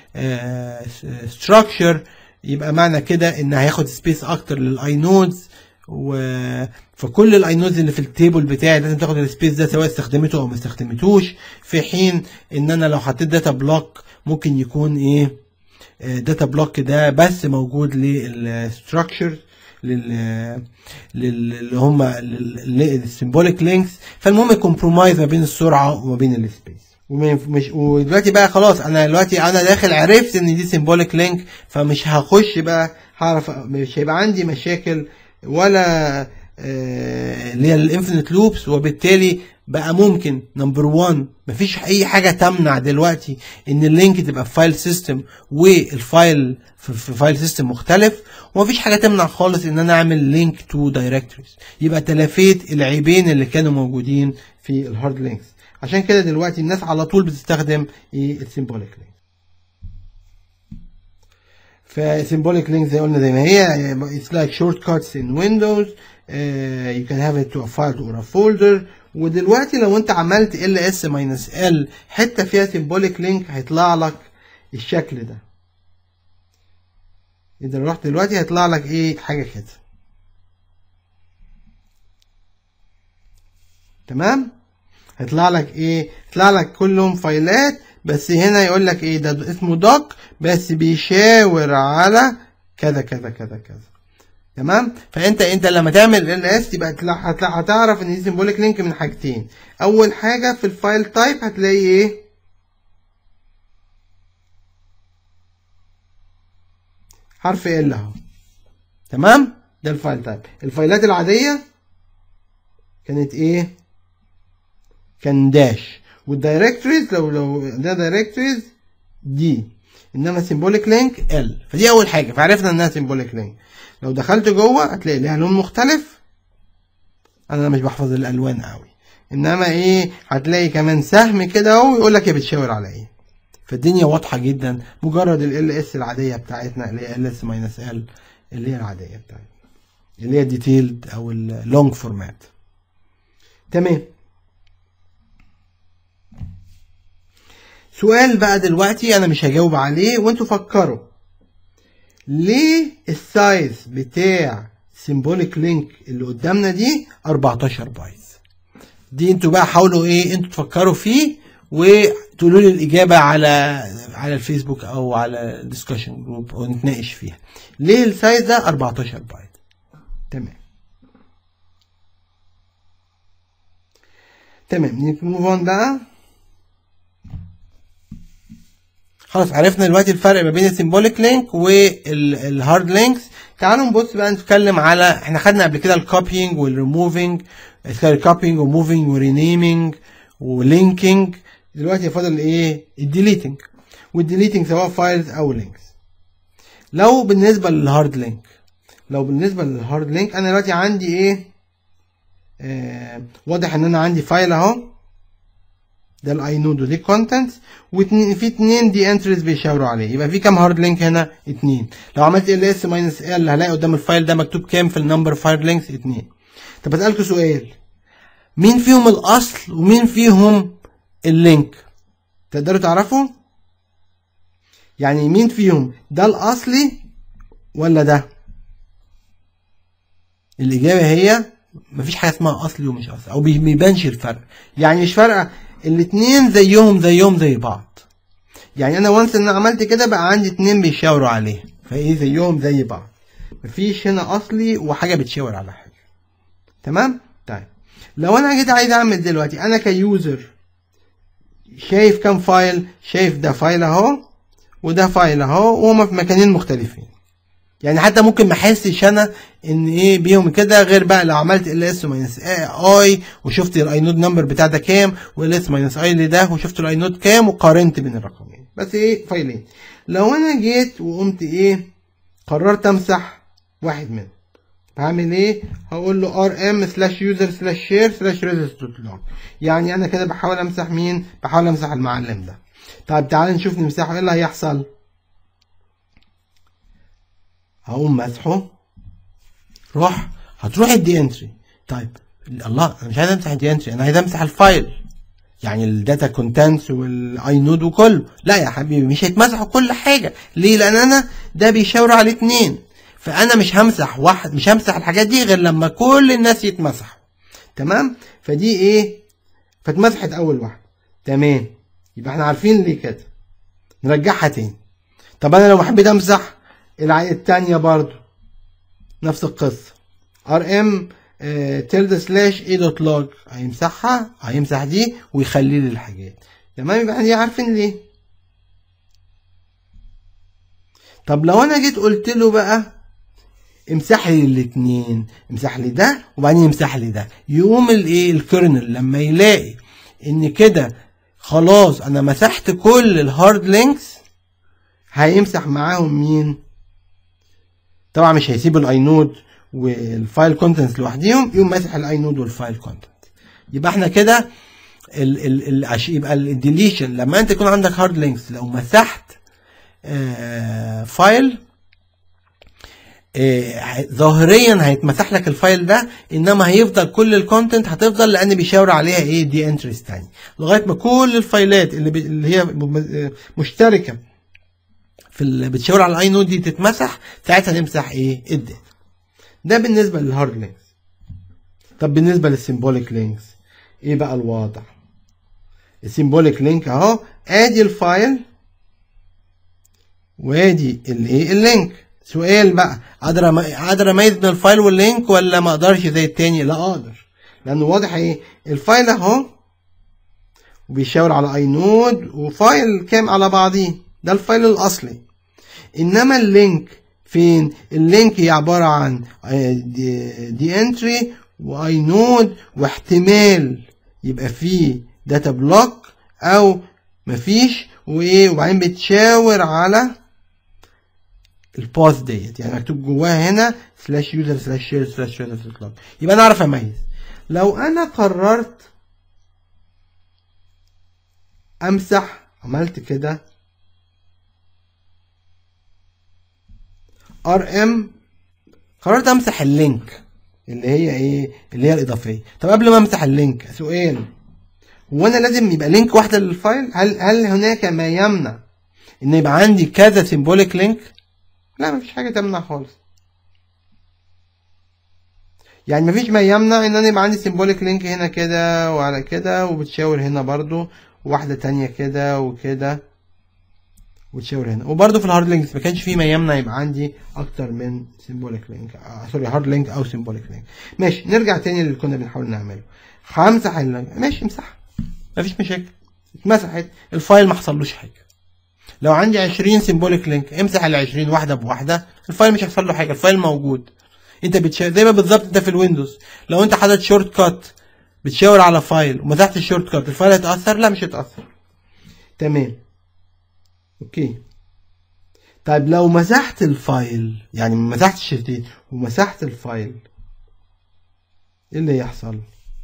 ستراكشر يبقى معنى كده ان هياخد سبيس اكتر للاي نودز و فكل الاي نودز اللي في التيبل بتاعي لازم تاخد السبيس ده سواء استخدمته او ما استخدمتوش في حين ان انا لو حطيت داتا بلوك ممكن يكون ايه داتا بلوك ده بس موجود للستراكشر لل اللي هم السيمبوليك لينكس فالمهم كومبرومايز ما بين السرعه وما بين السبيس ومش ودلوقتي بقى خلاص انا دلوقتي انا داخل عرفت ان دي سيمبوليك لينك فمش هخش بقى هعرف مش هيبقى عندي مشاكل ولا اللي هي الانفينيت لوبس وبالتالي بقى ممكن نمبر 1 مفيش اي حاجه تمنع دلوقتي ان اللينك تبقى في فايل سيستم والفايل في فايل سيستم مختلف ومفيش حاجه تمنع خالص ان انا اعمل لينك تو دايركتوريز يبقى تلافيت العيبين اللي كانوا موجودين في الهارد لينكس عشان كده دلوقتي الناس على طول بتستخدم ايه السيمبوليك لينك فسيمبوليك لينك زي قلنا زي ما هي it's like shortcuts in Windows uh, you can have it to a file or a folder ودلوقتي لو انت عملت ls minus l حته فيها سيمبوليك لينك هيطلع لك الشكل ده اذا رحت دلوقتي هيطلع لك ايه حاجه كده تمام هيطلع لك ايه يطلع لك كلهم فايلات بس هنا يقول لك ايه ده اسمه دوك بس بيشاور على كذا كذا كذا كذا تمام فانت انت لما تعمل ال اس يبقى هتعرف ان دي سيمبوليك لينك من حاجتين اول حاجه في الفايل تايب هتلاقي ايه حرف ال اهو تمام ده الفايل تايب الفايلات العاديه كانت ايه كان داش والدايركتوريز لو لو ده دايركتوريز دي انما سيمبوليك لينك ال فدي اول حاجه فعرفنا انها سيمبوليك لينك لو دخلت جوه هتلاقي ليها لون مختلف انا مش بحفظ الالوان قوي انما ايه هتلاقي كمان سهم كده اهو يقول لك هي بتشاور على ايه فالدنيا واضحه جدا مجرد ال اس العاديه بتاعتنا اللي هي ال اس ماينس ال اللي هي العاديه بتاعتنا اللي هي ديتيلد او اللونج فورمات تمام سؤال بقى دلوقتي انا مش هجاوب عليه وانتوا فكروا ليه السايز بتاع سيمبوليك لينك اللي قدامنا دي 14 بايت دي انتوا بقى حاولوا ايه انتوا تفكروا فيه وتقولوا لي الاجابه على على الفيسبوك او على الديسكشن جروب ونتناقش فيها ليه السايز ده 14 بايت تمام تمام نموف اون بقى خلاص عرفنا دلوقتي الفرق ما بين السيمبوليك لينك والهارد لينكس تعالوا نبص بقى نتكلم على احنا خدنا قبل كده الكوبينج والريموفينج الكوبينج وموفينج ورينيمينج ولينكينج دلوقتي فاضل ايه الديليتنج والديليتنج سواء فايلز او لينكس لو بالنسبه للهارد لينك لو بالنسبه للهارد لينك انا دلوقتي عندي ايه آه واضح ان انا عندي فايل اهو ده الاي نود ودي كونتنتس وفي اتنين دي انتريز بيشاوروا عليه يبقى في كام هارد لينك هنا اتنين لو عملت ال اس ماينس ال هلاقي قدام الفايل ده مكتوب كام في النمبر فايل لينكس اتنين طب اسالكوا سؤال مين فيهم الاصل ومين فيهم اللينك تقدروا تعرفوا يعني مين فيهم ده الاصلي ولا ده الاجابه هي مفيش حاجه اسمها اصلي ومش اصلي او بيبانش الفرق يعني مش فارقه الاتنين زيهم زيهم زي بعض يعني انا وانس ان عملت كده بقى عندي اتنين بيشاوروا عليه فايه زيهم زي بعض مفيش هنا اصلي وحاجه بتشاور على حاجه تمام طيب لو انا جيت عايز اعمل دلوقتي انا كيوزر شايف كام فايل شايف ده فايل اهو وده فايل اهو وهما في مكانين مختلفين يعني حتى ممكن ما احسش انا ان ايه بيهم كده غير بقى لو عملت ال اس ماينس اي وشفت الاي نود نمبر بتاع ده كام وال اس ماينس اي اللي ده وشفت الاي نود كام وقارنت بين الرقمين بس ايه فايلين لو انا جيت وقمت ايه قررت امسح واحد منهم هعمل ايه هقول له ار ام سلاش يوزر سلاش شير سلاش ريزست دوت لوج يعني انا كده بحاول امسح مين بحاول امسح المعلم ده طيب تعال نشوف نمسحه ايه اللي هيحصل هقوم مسحه روح هتروح الدي انتري طيب الله انا مش عايز امسح الدي انتري انا عايز امسح الفايل يعني الداتا كونتنتس والاي نود وكله لا يا حبيبي مش هيتمسحوا كل حاجه ليه لان انا ده بيشاور على اتنين فانا مش همسح واحد مش همسح الحاجات دي غير لما كل الناس يتمسحوا تمام فدي ايه فاتمسحت اول واحده تمام يبقى احنا عارفين ليه كده نرجعها تاني طب انا لو حبيت امسح التانية برضو نفس القصة ار ام تيلد سلاش اي دوت لوج هيمسحها هيمسح دي ويخلي لي الحاجات تمام يبقى احنا عارفين ليه طب لو انا جيت قلت له بقى امسح لي الاثنين امسح لي ده وبعدين يمسح لي ده يقوم الايه الكيرنل لما يلاقي ان كده خلاص انا مسحت كل الهارد لينكس هيمسح معاهم مين طبعا مش هيسيب الاي نود والفايل كونتنتس لوحديهم يقوم ماسح الاي نود والفايل كونتنت يبقى احنا كده ال ال ال يبقى الديليشن لما انت يكون عندك هارد لينكس لو مسحت آه فايل آه ظاهريا هيتمسح لك الفايل ده انما هيفضل كل الكونتنت هتفضل لان بيشاور عليها ايه دي انتريز تاني لغايه ما كل الفايلات اللي, اللي هي مشتركه في اللي بتشاور على الاي نود دي تتمسح ساعتها نمسح ايه الداتا ده بالنسبه للهارد لينكس طب بالنسبه للسيمبوليك لينكس ايه بقى الوضع السيمبوليك لينك اهو ادي الفايل وادي الايه اللينك سؤال بقى اقدر اقدر اميز بين الفايل واللينك ولا ما اقدرش زي التاني لا اقدر لانه واضح ايه الفايل اهو وبيشاور على اي نود وفايل كام على بعضيه ده الفايل الاصلي انما اللينك فين اللينك هي عباره عن دي, دي انتري واي نود واحتمال يبقى فيه داتا بلوك او مفيش وايه وبعدين بتشاور على الباث ديت يعني مكتوب جواها هنا سلاش يوزر سلاش شير سلاش يوزر سلاش لوج يبقى انا اعرف اميز لو انا قررت امسح عملت كده ار ام قررت امسح اللينك اللي هي ايه اللي هي الاضافيه طب قبل ما امسح اللينك سؤال هو انا لازم يبقى لينك واحده للفايل هل هل هناك ما يمنع ان يبقى عندي كذا سيمبوليك لينك لا مفيش حاجه تمنع خالص يعني مفيش ما يمنع ان انا يبقى عندي سيمبوليك لينك هنا كده وعلى كده وبتشاور هنا برضو واحدة تانية كده وكده وتشاور هنا وبرضو في الهارد لينكس ما كانش فيه ما يمنع يبقى عندي اكتر من سيمبوليك لينك آه سوري هارد لينك او سيمبوليك لينك ماشي نرجع تاني اللي كنا بنحاول نعمله همسح اللينك ماشي امسحها مفيش مشاكل اتمسحت الفايل ما حصلوش حاجه لو عندي 20 سيمبوليك لينك امسح ال 20 واحده بواحده الفايل مش هيحصل له حاجه الفايل موجود انت بتشاور زي ما بالظبط انت في الويندوز لو انت حاطط شورت كات بتشاور على فايل ومسحت الشورت كات الفايل هيتاثر لا مش هيتاثر تمام اوكي طيب لو مسحت الفايل يعني ما مسحتش الشريط ومسحت الفايل ايه اللي يحصل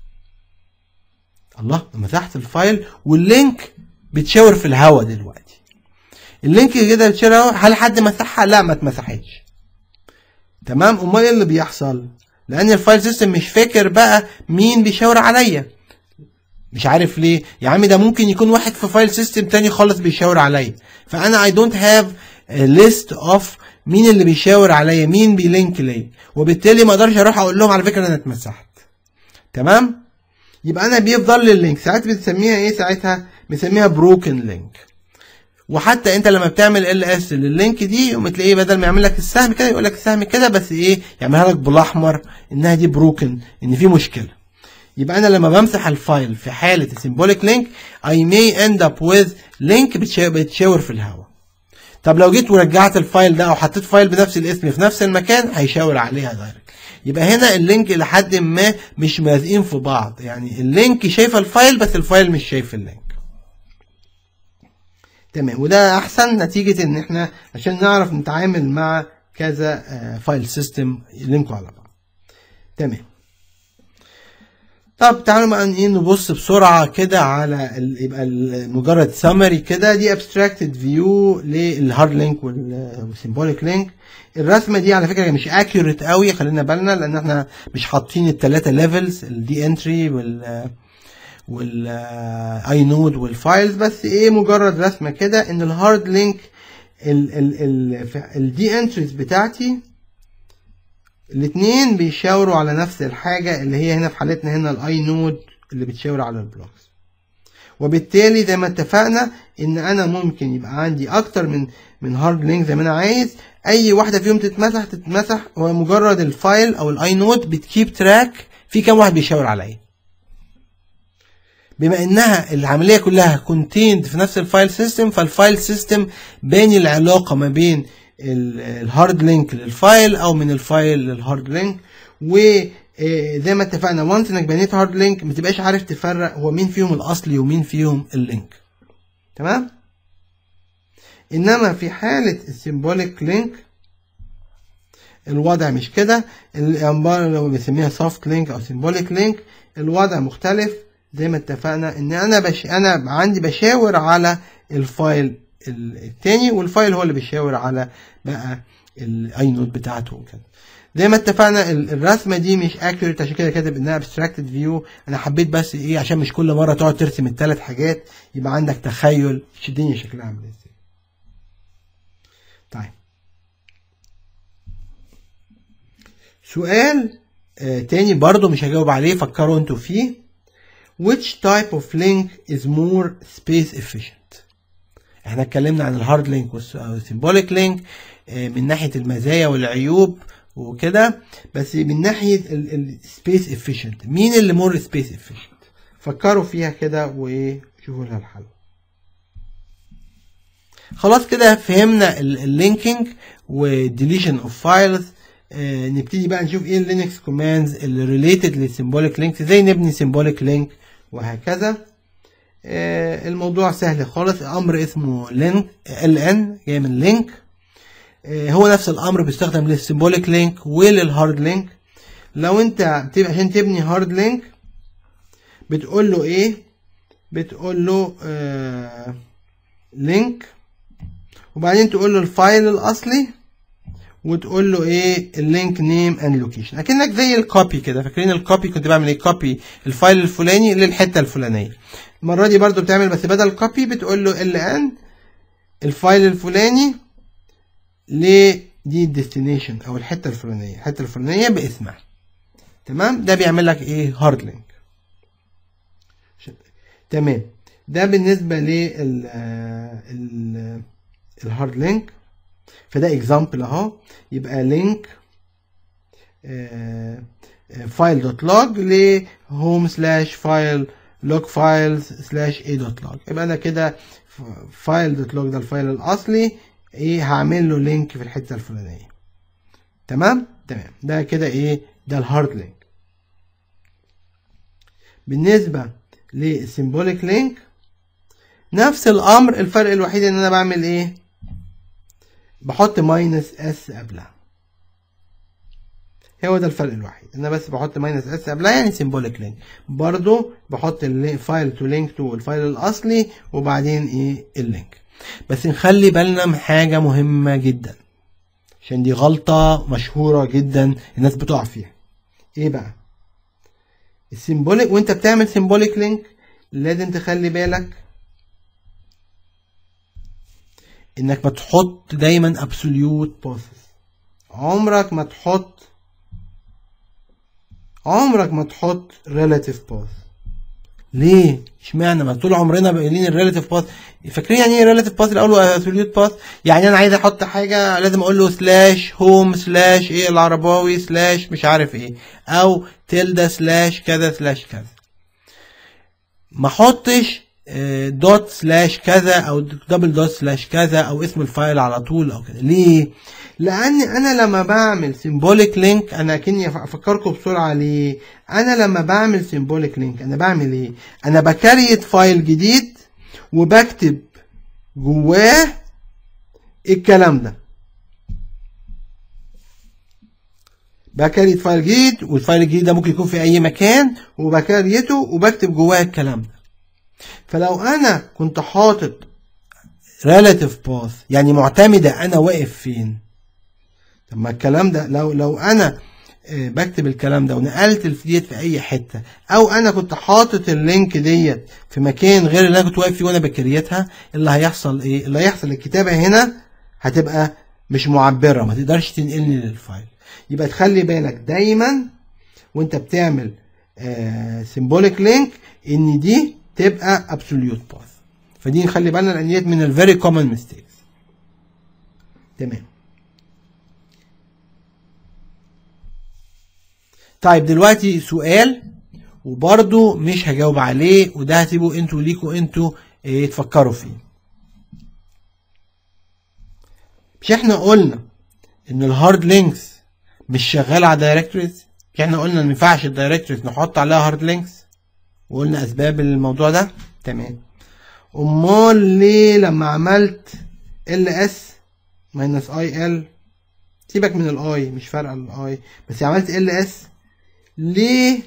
الله مسحت الفايل واللينك بتشاور في الهواء دلوقتي اللينك كده بتشاور هل حد مسحها لا ما اتمسحتش تمام امال ايه اللي بيحصل لان الفايل سيستم مش فاكر بقى مين بيشاور عليا مش عارف ليه يا عم ده ممكن يكون واحد في فايل سيستم تاني خالص بيشاور عليا فانا اي دونت هاف ليست اوف مين اللي بيشاور عليا مين بيلينك ليا وبالتالي ما اقدرش اروح اقول لهم على فكره انا اتمسحت تمام يبقى انا بيفضل لي اللينك ساعات بنسميها ايه ساعتها بنسميها بروكن لينك وحتى انت لما بتعمل ال اس لللينك دي يقوم تلاقيه بدل ما يعمل لك السهم كده يقول لك السهم كده بس ايه يعملها لك بالاحمر انها دي بروكن ان في مشكله يبقى انا لما بمسح الفايل في حاله السيمبوليك لينك I may end up with لينك بتشاور في الهواء طب لو جيت ورجعت الفايل ده او حطيت فايل بنفس الاسم في نفس المكان هيشاور عليها دايركت يبقى هنا اللينك لحد ما مش ملازقين في بعض يعني اللينك شايفه الفايل بس الفايل مش شايف اللينك تمام وده احسن نتيجه ان احنا عشان نعرف نتعامل مع كذا فايل سيستم يلينكوا على بعض تمام طب تعالوا بقى ايه نبص بسرعه كده على ال يبقى مجرد سمري كده دي ابستراكتد فيو للهارد لينك والسيمبوليك لينك الرسمه دي على فكره مش اكيوريت قوي خلينا بالنا لان احنا مش حاطين الثلاثه ليفلز الدي انتري وال والاي نود والفايلز بس ايه مجرد رسمه كده ان الهارد لينك الدي انتريز بتاعتي الاثنين بيشاوروا على نفس الحاجه اللي هي هنا في حالتنا هنا الاي نود اللي بتشاور على البلوكس وبالتالي زي ما اتفقنا ان انا ممكن يبقى عندي اكتر من من هارد لينك زي ما انا عايز اي واحده فيهم تتمسح تتمسح هو مجرد الفايل او الاي نود بتكيب تراك في كام واحد بيشاور عليا بما انها العمليه كلها كونتيند في نفس الفايل سيستم فالفايل سيستم باني العلاقه ما بين الهارد لينك للفايل او من الفايل للهارد لينك وزي ما اتفقنا وانس انك بنيت هارد لينك ما تبقاش عارف تفرق هو مين فيهم الاصلي ومين فيهم اللينك تمام انما في حاله السيمبوليك لينك الوضع مش كده الانبار اللي بنسميها سوفت لينك او سيمبوليك لينك الوضع مختلف زي ما اتفقنا ان انا بش... انا عندي بشاور على الفايل التاني والفايل هو اللي بيشاور على بقى الاي نود بتاعته وكده زي ما اتفقنا الرسمه دي مش اكيوريت عشان كده كاتب انها ابستراكتد فيو انا حبيت بس ايه عشان مش كل مره تقعد ترسم الثلاث حاجات يبقى عندك تخيل الدنيا شكلها عامل ازاي طيب سؤال آه تاني برضو مش هجاوب عليه فكروا انتوا فيه which type of link is more space efficient احنا اتكلمنا عن الهارد لينك والسيمبوليك لينك من ناحيه المزايا والعيوب وكده بس من ناحيه السبيس افيشنت مين اللي مور سبيس افيشنت فكروا فيها كده وشوفوا لها الحل خلاص كده فهمنا اللينكينج والديليشن اوف فايلز نبتدي بقى نشوف ايه اللينكس كوماندز اللي ريليتد للسيمبوليك لينك ازاي نبني سيمبوليك لينك وهكذا آه الموضوع سهل خالص امر اسمه لينك ال ان جاي من لينك آه هو نفس الامر بيستخدم للسيمبوليك لينك وللهارد لينك لو انت بتبقى عشان تبني هارد لينك بتقول له ايه بتقول له آه لينك وبعدين تقول له الفايل الاصلي وتقول له ايه اللينك نيم اند لوكيشن اكنك زي الكوبي كده فاكرين الكوبي كنت بعمل ايه كوبي الفايل الفلاني للحته الفلانيه المره دي برضو بتعمل بس بدل كوبي بتقول له ال ان الفايل الفلاني ل دي الديستنيشن او الحته الفلانيه الحته الفلانيه باسمها تمام ده بيعمل لك ايه هارد لينك تمام ده بالنسبه لل ال الهارد لينك فده اكزامبل اهو يبقى لينك فايل دوت لوج ل هوم سلاش فايل لوج فايلز سلاش اي دوت لوج يبقى انا كده فايل دوت لوج ده الفايل الاصلي ايه هعمل له لينك في الحته الفلانيه تمام تمام ده كده ايه ده الهارد لينك بالنسبه للسيمبوليك لينك نفس الامر الفرق الوحيد ان انا بعمل ايه بحط ماينس اس قبلها هو ده الفرق الوحيد انا بس بحط ماينس اس قبلها يعني سيمبوليك لينك برضو بحط الفايل تو لينك تو الفايل الاصلي وبعدين ايه اللينك بس نخلي بالنا من حاجه مهمه جدا عشان دي غلطه مشهوره جدا الناس بتقع فيها ايه بقى السيمبوليك وانت بتعمل سيمبوليك لينك لازم تخلي بالك انك ما تحط دايما ابسوليوت بوسس عمرك ما تحط عمرك ما تحط ريلاتيف باث ليه اشمعنى ما طول عمرنا قايلين الريلاتيف باث فاكرين يعني ايه ريلاتيف باث الاول وابسوليوت باث يعني انا عايز احط حاجه لازم اقول له سلاش هوم سلاش ايه العرباوي سلاش مش عارف ايه او تلدا سلاش كذا سلاش كذا ما احطش دوت سلاش كذا او دبل دوت سلاش كذا او اسم الفايل على طول او كده ليه لان انا لما بعمل سيمبوليك لينك انا كني افكركم بسرعه ليه انا لما بعمل سيمبوليك لينك انا بعمل ايه انا بكريت فايل جديد وبكتب جواه الكلام ده بكريت فايل جديد والفايل الجديد ده ممكن يكون في اي مكان وبكريته وبكتب جواه الكلام ده فلو انا كنت حاطط relative path يعني معتمدة انا واقف فين طب ما الكلام ده لو لو انا بكتب الكلام ده ونقلت ديت في اي حته او انا كنت حاطط اللينك ديت في مكان غير اللي انا كنت واقف فيه وانا بكريتها اللي هيحصل ايه اللي هيحصل الكتابه هنا هتبقى مش معبره ما تقدرش تنقلني للفايل يبقى تخلي بالك دايما وانت بتعمل سيمبوليك لينك ان دي تبقى ابسوليوت باث فدي نخلي بالنا لان ديت من الفيري كومن ميستيكس تمام طيب دلوقتي سؤال وبرضو مش هجاوب عليه وده هسيبه انتوا ليكوا انتوا ايه تفكروا فيه مش احنا قلنا ان الهارد لينكس مش شغال على دايركتوريز مش احنا قلنا ما ينفعش الدايركتوريز نحط عليها هارد لينكس وقلنا اسباب الموضوع ده تمام امال ليه لما عملت ال اس ماينس اي ال سيبك من الاي مش فارقه الاي بس عملت ال اس ليه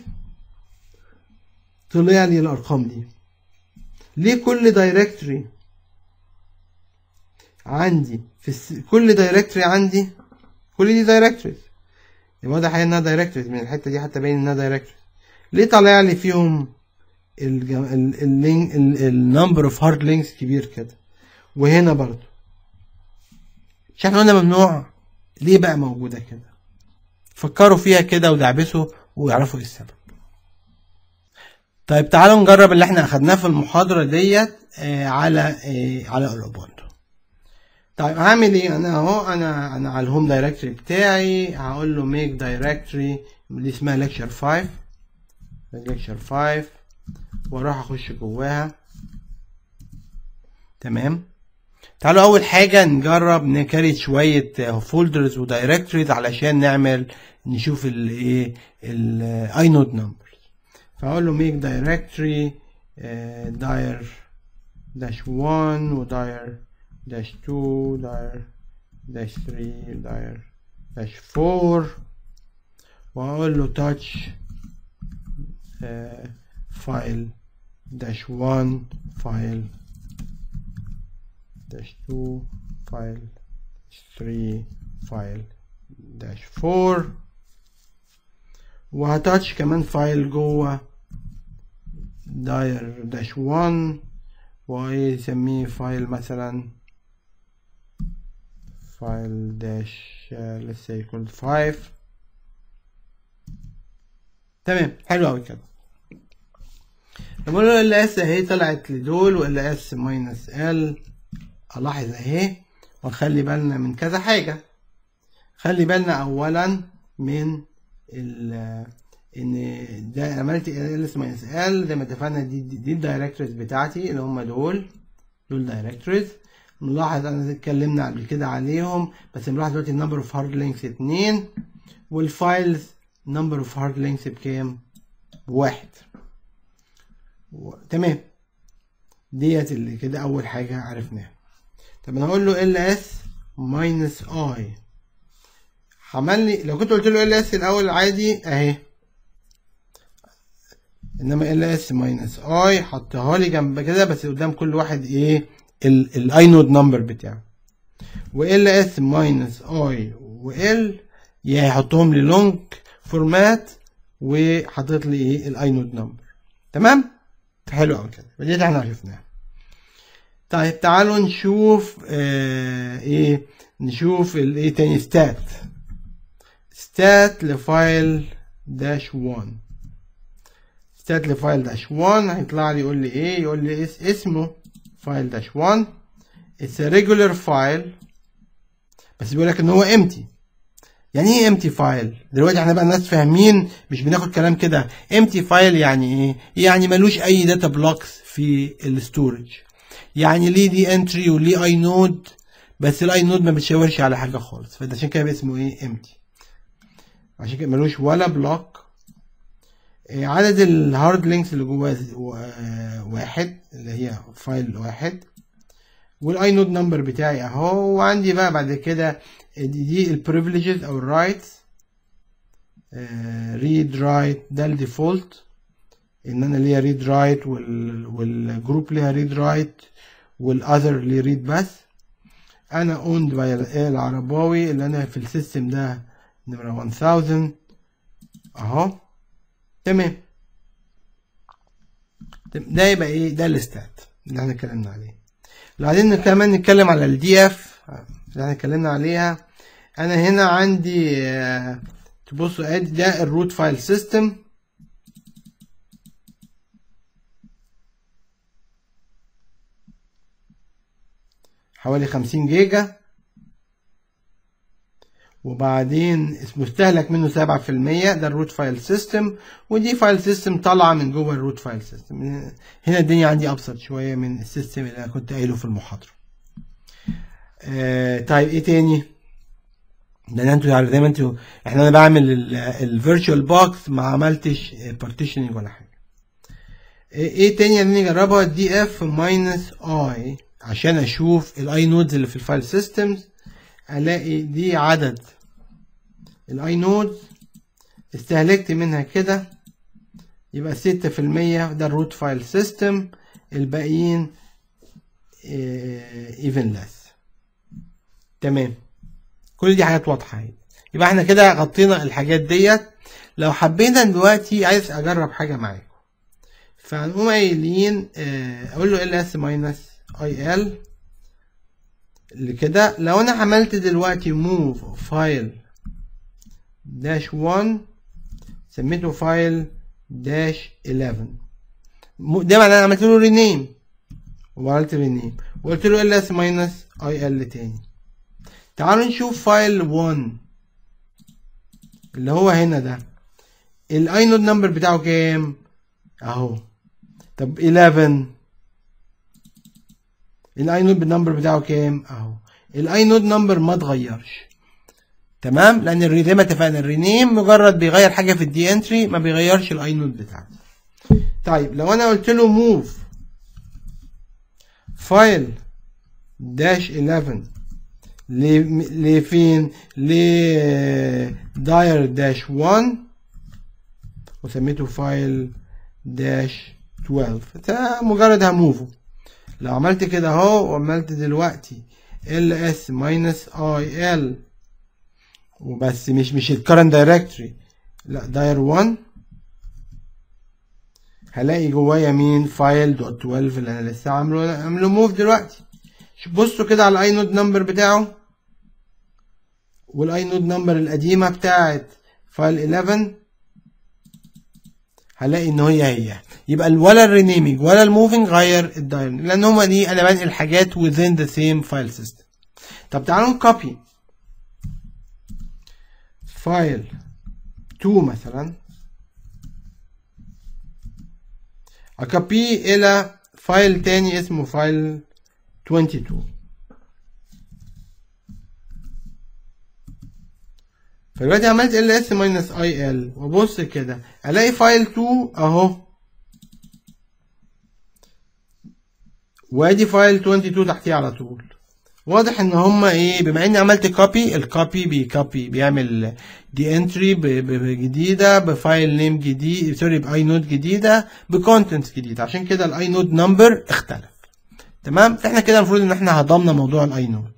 طلع لي الارقام دي ليه كل دايركتوري عندي في الس... كل دايركتوري عندي كل دي دايركتوريز يبقى واضح انها دايركتوريز من الحته دي حتى باين انها دايركتوريز ليه طالع لي فيهم النمبر اوف هارد لينكس كبير كده وهنا برضو مش احنا قلنا ممنوع ليه بقى موجوده كده فكروا فيها كده ودعبسوا ويعرفوا ايه السبب طيب تعالوا نجرب اللي احنا اخدناه في المحاضرة ديت آه على آه على الاوبونتو طيب هعمل ايه انا اهو انا انا على الهوم دايركتوري بتاعي هقول له ميك دايركتوري اللي اسمها ليكشر 5 ليكشر 5 واروح اخش جواها تمام تعالوا اول حاجه نجرب نكريت شويه فولدرز ودايركتوريز علشان نعمل نشوف الايه الاي نود نمبرز فاقول له ميك دايركتوري داير داش 1 وداير داش 2 داير داش 3 داير داش 4 واقول له touch file dash 1 file dash 2 file dash 3 file dash 4 وهتاتش كمان فايل جوه داير داش 1 ويسميه فايل مثلا فايل داش let's say equal 5 تمام حلو قوي كده بقول له ال اس اهي طلعت لدول وال اس ماينس ال الاحظ اهي ونخلي بالنا من كذا حاجة خلي بالنا اولا من ال ان ده عملت ال اس ماينس ال زي ما اتفقنا دي دي, دي الدايركتوريز بتاعتي اللي هم دول دول دايركتوريز نلاحظ انا اتكلمنا قبل كده عليهم بس نلاحظ دلوقتي النمبر اوف هارد لينكس اتنين والفايلز نمبر اوف هارد لينكس بكام؟ بواحد و... تمام ديت اللي كده اول حاجة عرفناها طب انا هقول له ال اس ماينس اي عمل لو كنت قلت له ال اس الاول عادي اهي انما ال اس ماينس اي حطها لي جنب كده بس قدام كل واحد ايه الاي نود نمبر بتاعه وال اس ماينس اي وال يا هيحطهم لي لونج فورمات وحاطط لي ايه الاي نود نمبر تمام حلو قوي كده دي احنا عرفناها طيب تعالوا نشوف آه ايه نشوف الايه تاني ستات ستات لفايل داش 1 ستات لفايل داش 1 هيطلع لي يقول لي ايه يقول لي اس اسمه فايل داش 1 it's a regular file بس بيقول لك ان هو empty يعني ايه empty فايل دلوقتي احنا بقى الناس فاهمين مش بناخد كلام كده empty فايل يعني ايه يعني ملوش اي داتا بلوكس في الستورج يعني ليه دي انتري وليه اي نود بس الاي نود ما بتشاورش على حاجه خالص فده عشان كده اسمه ايه empty عشان كده ملوش ولا بلوك عدد الهارد لينكس اللي جواه واحد اللي هي فايل واحد والاي نود نمبر بتاعي اهو وعندي بقى بعد كده دي, دي البريفليجز او الرايتس ريد رايت ده الديفولت ان انا ليا ريد رايت والجروب ليها ريد رايت والاذر ليه ريد بس انا اوند باي العرباوي اللي انا في السيستم ده نمرة 1000 اهو تمام ده يبقى ايه ده الستات اللي احنا اتكلمنا عليه بعدين كمان نتكلم على الدي اف اللي احنا اتكلمنا عليها انا هنا عندي آه تبصوا ادي ده الروت فايل سيستم حوالي خمسين جيجا وبعدين مستهلك منه سبعة في المية ده الروت فايل سيستم ودي فايل سيستم طالعة من جوه الروت فايل سيستم هنا الدنيا عندي أبسط شوية من السيستم اللي أنا كنت قايله في المحاضرة آه طيب إيه تاني؟ ده انتوا زي ما انتوا احنا انا بعمل الفيرتشوال بوكس ما عملتش بارتيشننج ولا حاجه ايه تاني اللي نجربها دي اف ماينس اي عشان اشوف الاي نودز اللي في الفايل سيستمز الاقي دي عدد الاي نودز استهلكت منها كده يبقى ستة في المية ده الروت فايل سيستم الباقيين ايفن لس تمام كل دي حاجات واضحة اهي يبقى احنا كده غطينا الحاجات ديت لو حبينا دلوقتي عايز اجرب حاجة معاكم فهنقوم قايلين اقول له ال اس ماينس اي ال لكده لو انا عملت دلوقتي موف فايل داش 1 سميته فايل داش 11 ده معناه انا عملت له رينيم وعملت رينيم وقلت له ال اس ماينس اي ال تاني تعالوا نشوف فايل 1 اللي هو هنا ده الاي نود نمبر بتاعه كام اهو طب 11 الاي نود نمبر بتاعه كام اهو الاي نود نمبر ما اتغيرش تمام لان زي ما اتفقنا الرينيم مجرد بيغير حاجه في الدي انتري ما بيغيرش الاي نود بتاعتي طيب لو انا قلت له موف فايل داش 11 لفين ل داير داش 1 وسميته فايل داش 12 ده مجرد هموفه لو عملت كده اهو وعملت دلوقتي ال اس ماينس اي ال وبس مش مش الكرنت دايركتوري لا داير 1 هلاقي جوايا مين فايل دوت 12 اللي انا لسه عامله عامله موف دلوقتي بصوا كده على الاي نود نمبر بتاعه والاي نود نمبر القديمه بتاعت فايل 11 هلاقي ان هي هي يبقى ولا الرينيمينج ولا الموفينج غير الدايرنج لان هما دي انا بنقل حاجات within the same file system طب تعالوا نكوبي فايل 2 مثلا اكوبيه الى فايل تاني اسمه فايل 22 فدلوقتي عملت ال اس ماينس اي ال وابص كده الاقي فايل 2 اهو وادي فايل 22 تحتيه على طول واضح ان هما ايه بما اني عملت كوبي الكوبي بيكوبي بيعمل دي انتري جديده بفايل نيم جديد سوري باي نود جديده بكونتنت جديد عشان كده الاي نود نمبر اختلف تمام فاحنا كده المفروض ان احنا هضمنا موضوع الاي نود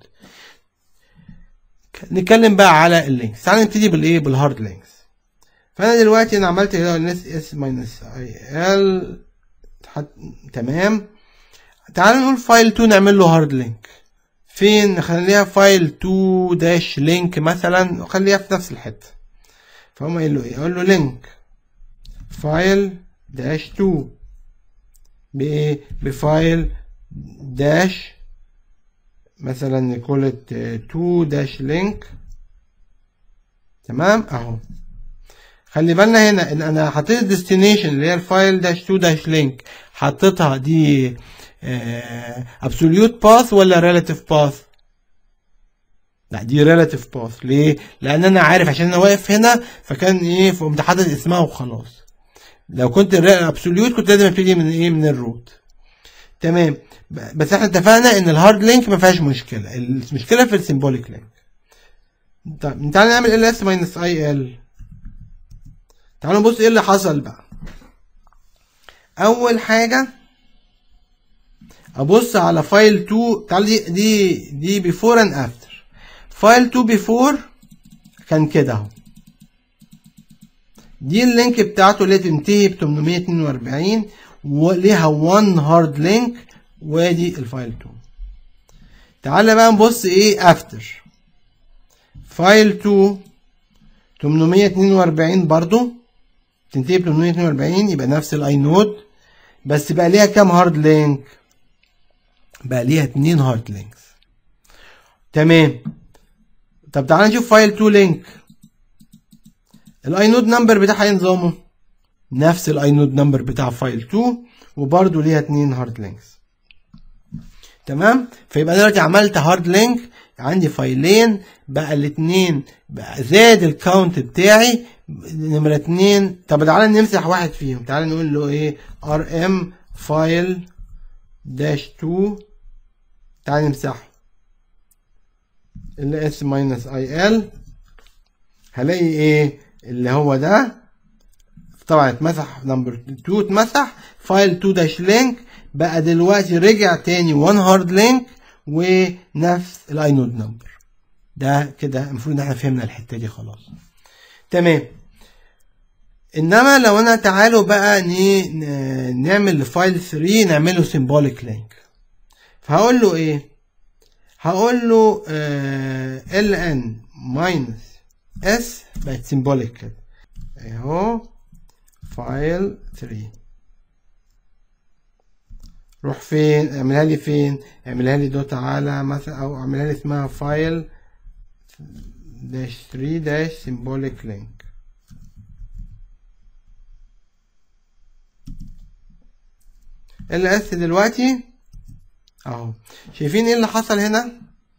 نتكلم بقى على اللينكس تعال نبتدي بالايه بالهارد لينكس فانا دلوقتي انا عملت هنا اس اس ماينس اي ال تمام تعال نقول فايل 2 نعمل له هارد لينك فين نخليها فايل 2 داش لينك مثلا وخليها في نفس الحته فهم قايل له ايه اقول له لينك فايل داش 2 بايه بفايل داش مثلا نقولت 2 داش لينك تمام اهو خلي بالنا هنا ان انا حطيت الديستنيشن اللي هي الفايل داش 2 داش لينك حطيتها دي ابسوليوت باث ولا ريلاتيف باث لا دي ريلاتيف باث ليه لان انا عارف عشان انا واقف هنا فكان ايه فقمت حاطط اسمها وخلاص لو كنت ابسوليوت كنت لازم ابتدي من ايه من الروت تمام بس احنا اتفقنا ان الهارد لينك ما فيهاش مشكله المشكله في السيمبوليك لينك طيب تعالى نعمل ال اس ماينس اي ال تعالوا نبص ايه اللي حصل بقى اول حاجه ابص على فايل 2 تعالى دي دي دي بيفور اند افتر فايل 2 بيفور كان كده اهو دي اللينك بتاعته اللي تنتهي ب 842 وليها 1 هارد لينك وادي الفايل 2 تعالى بقى نبص ايه افتر فايل 2 842 برضو تنتهي ب 842 يبقى نفس الاي نود بس بقى ليها كام هارد لينك بقى ليها اتنين هارد لينكس تمام طب تعالى نشوف فايل 2 لينك الاي نود نمبر بتاعها ايه نظامه نفس الاي نود نمبر بتاع فايل 2 وبرده ليها اتنين هارد لينكس تمام فيبقى انا دلوقتي عملت هارد لينك عندي فايلين بقى الاتنين بقى زاد الكاونت بتاعي نمرة اتنين طب تعالى نمسح واحد فيهم تعالى نقول له ايه ار ام فايل داش 2 تعالى نمسحه ال اس ماينس اي ال هلاقي ايه اللي هو ده طبعا اتمسح نمبر 2 اتمسح فايل 2 داش لينك بقى دلوقتي رجع تاني 1 هارد لينك ونفس الاي نود نمبر ده كده المفروض ان احنا فهمنا الحته دي خلاص تمام انما لو انا تعالوا بقى نعمل لفايل 3 نعمله سيمبوليك لينك فهقول له ايه هقول له ال ان ماينس اس بقت سيمبوليك كده اهو فايل 3 روح فين اعملها لي فين اعملها لي دوت على مثلا او اعملها لي اسمها فايل داش 3 داش سيمبوليك لينك ال اس دلوقتي اهو شايفين ايه اللي حصل هنا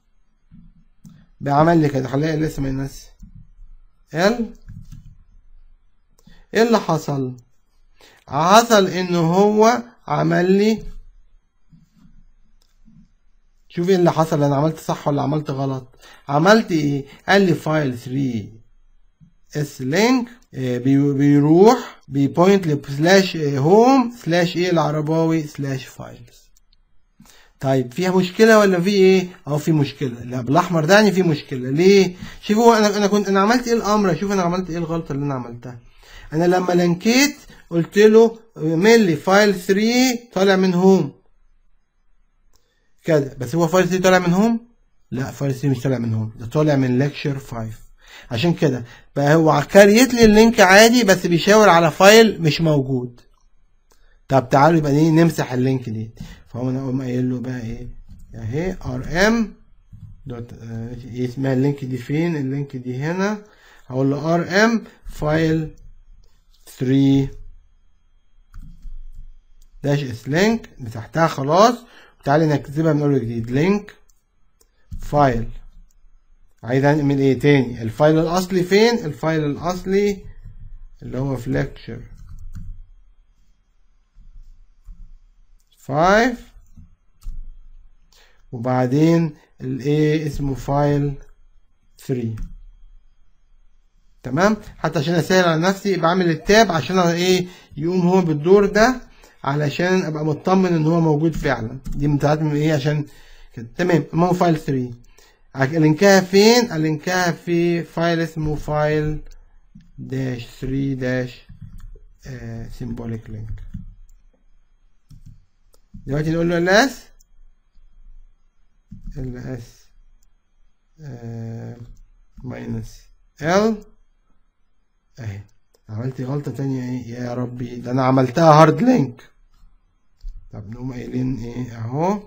بعمل لي كده خليها ال اس ماينس ال ايه اللي حصل حصل ان هو عمل لي شوف ايه اللي حصل انا عملت صح ولا عملت غلط عملت ايه قال لي فايل 3 اس لينك بيروح بيبوينت لسلاش هوم سلاش ايه العرباوي سلاش فايلز طيب فيها مشكله ولا في ايه اهو في مشكله لا بالاحمر ده يعني في مشكله ليه شوفوا انا انا كنت انا عملت ايه الامر شوف انا عملت ايه الغلطه اللي انا عملتها انا لما لنكيت قلت له اعمل لي فايل 3 طالع من هوم كده بس هو فايل 3 طالع من هوم لا فايل 3 مش طالع من هوم ده طالع من ليكشر 5 عشان كده بقى هو كريت لي اللينك عادي بس بيشاور على فايل مش موجود طب تعالوا يبقى ايه نمسح اللينك دي فهو انا اقوم قايل له بقى ايه اهي ار ام دوت ايه اسمها اللينك دي فين اللينك دي هنا هقول له ار ام فايل 3 داش اس لينك مسحتها خلاص تعالى نكتبها من اول جديد لينك فايل عايز اعمل ايه تاني الفايل الاصلي فين الفايل الاصلي اللي هو في ليكتشر 5 وبعدين الايه اسمه فايل 3 تمام حتى عشان اسهل على نفسي بعمل التاب عشان ايه يقوم هو بالدور ده علشان ابقى مطمن ان هو موجود فعلا دي بتاعت من ايه عشان كده تمام المهم فايل 3 الينكها فين الينكها في فايل اسمه فايل داش 3 داش سيمبوليك لينك دلوقتي نقول له الاس الاس ماينس ال اهي عملت غلطة تانية ايه يا ربي ده انا عملتها هارد لينك طب نقوم قايلين ايه اهو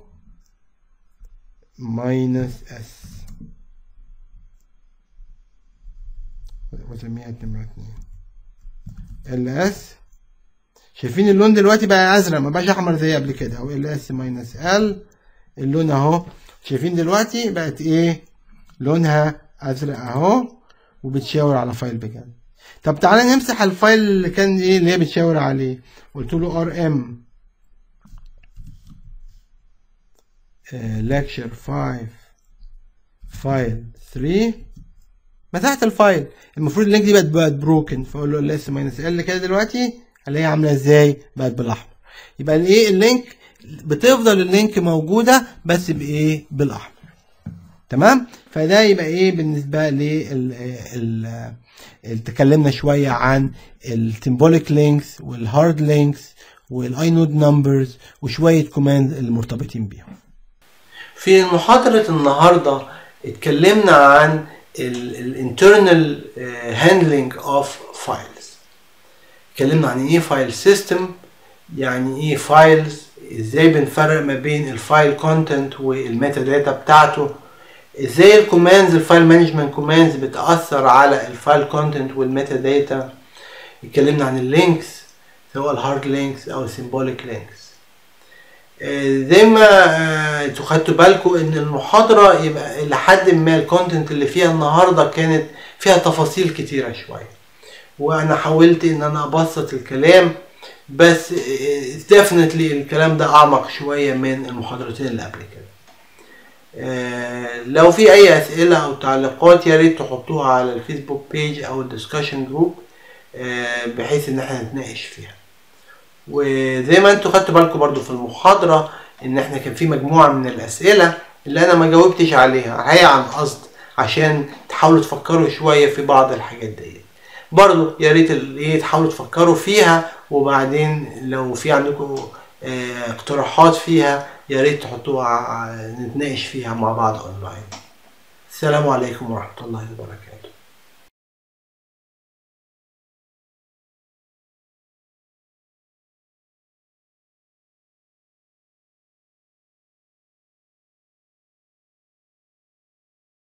ماينس اس وسميها نمرة اتنين ال اس شايفين اللون دلوقتي بقى ازرق ما بقاش احمر زي قبل كده اهو ال اس ماينس ال اللون اهو شايفين دلوقتي بقت ايه لونها ازرق اهو وبتشاور على فايل بجد طب تعالى نمسح الفايل اللي كان ايه اللي هي بتشاور عليه قلت له ار ام لكشر 5 فايل 3 مسحت الفايل المفروض اللينك دي بقت بقت بروكن فاقول له ال اس ماينس ال كده دلوقتي الاقيها عامله ازاي بقت بالاحمر يبقى الايه اللينك بتفضل اللينك موجوده بس بايه بالاحمر تمام فده يبقى ايه بالنسبه لل تكلمنا شويه عن السيمبوليك لينكس والهارد لينكس والاي نود نمبرز وشويه كوماند المرتبطين بيهم في محاضره النهارده اتكلمنا عن الانترنال هاندلنج اوف فايلز اتكلمنا عن ايه فايل سيستم يعني ايه فايلز ازاي بنفرق ما بين الفايل كونتنت والميتا داتا بتاعته ازاي الكوماندز الفايل مانجمنت كوماندز بتاثر على الفايل كونتنت والميتا داتا اتكلمنا عن اللينكس سواء الهارد لينكس او السيمبوليك لينكس زي ما انتوا خدتوا بالكم ان المحاضره يبقى لحد ما الكونتنت اللي فيها النهارده كانت فيها تفاصيل كتيره شويه وانا حاولت ان انا ابسط الكلام بس ديفنتلي الكلام ده اعمق شويه من المحاضرتين اللي قبل كده لو في اي اسئله او تعليقات يا ريت تحطوها على الفيسبوك بيج او الدسكشن جروب بحيث ان احنا نتناقش فيها وزي ما انتوا خدتوا بالكم برضو في المحاضره ان احنا كان في مجموعه من الاسئله اللي انا ما جاوبتش عليها هي عن قصد عشان تحاولوا تفكروا شويه في بعض الحاجات دي برضو يا ريت ايه تحاولوا تفكروا فيها وبعدين لو في عندكم اه اقتراحات فيها يا ريت تحطوها نتناقش فيها مع بعض اونلاين السلام عليكم ورحمه الله وبركاته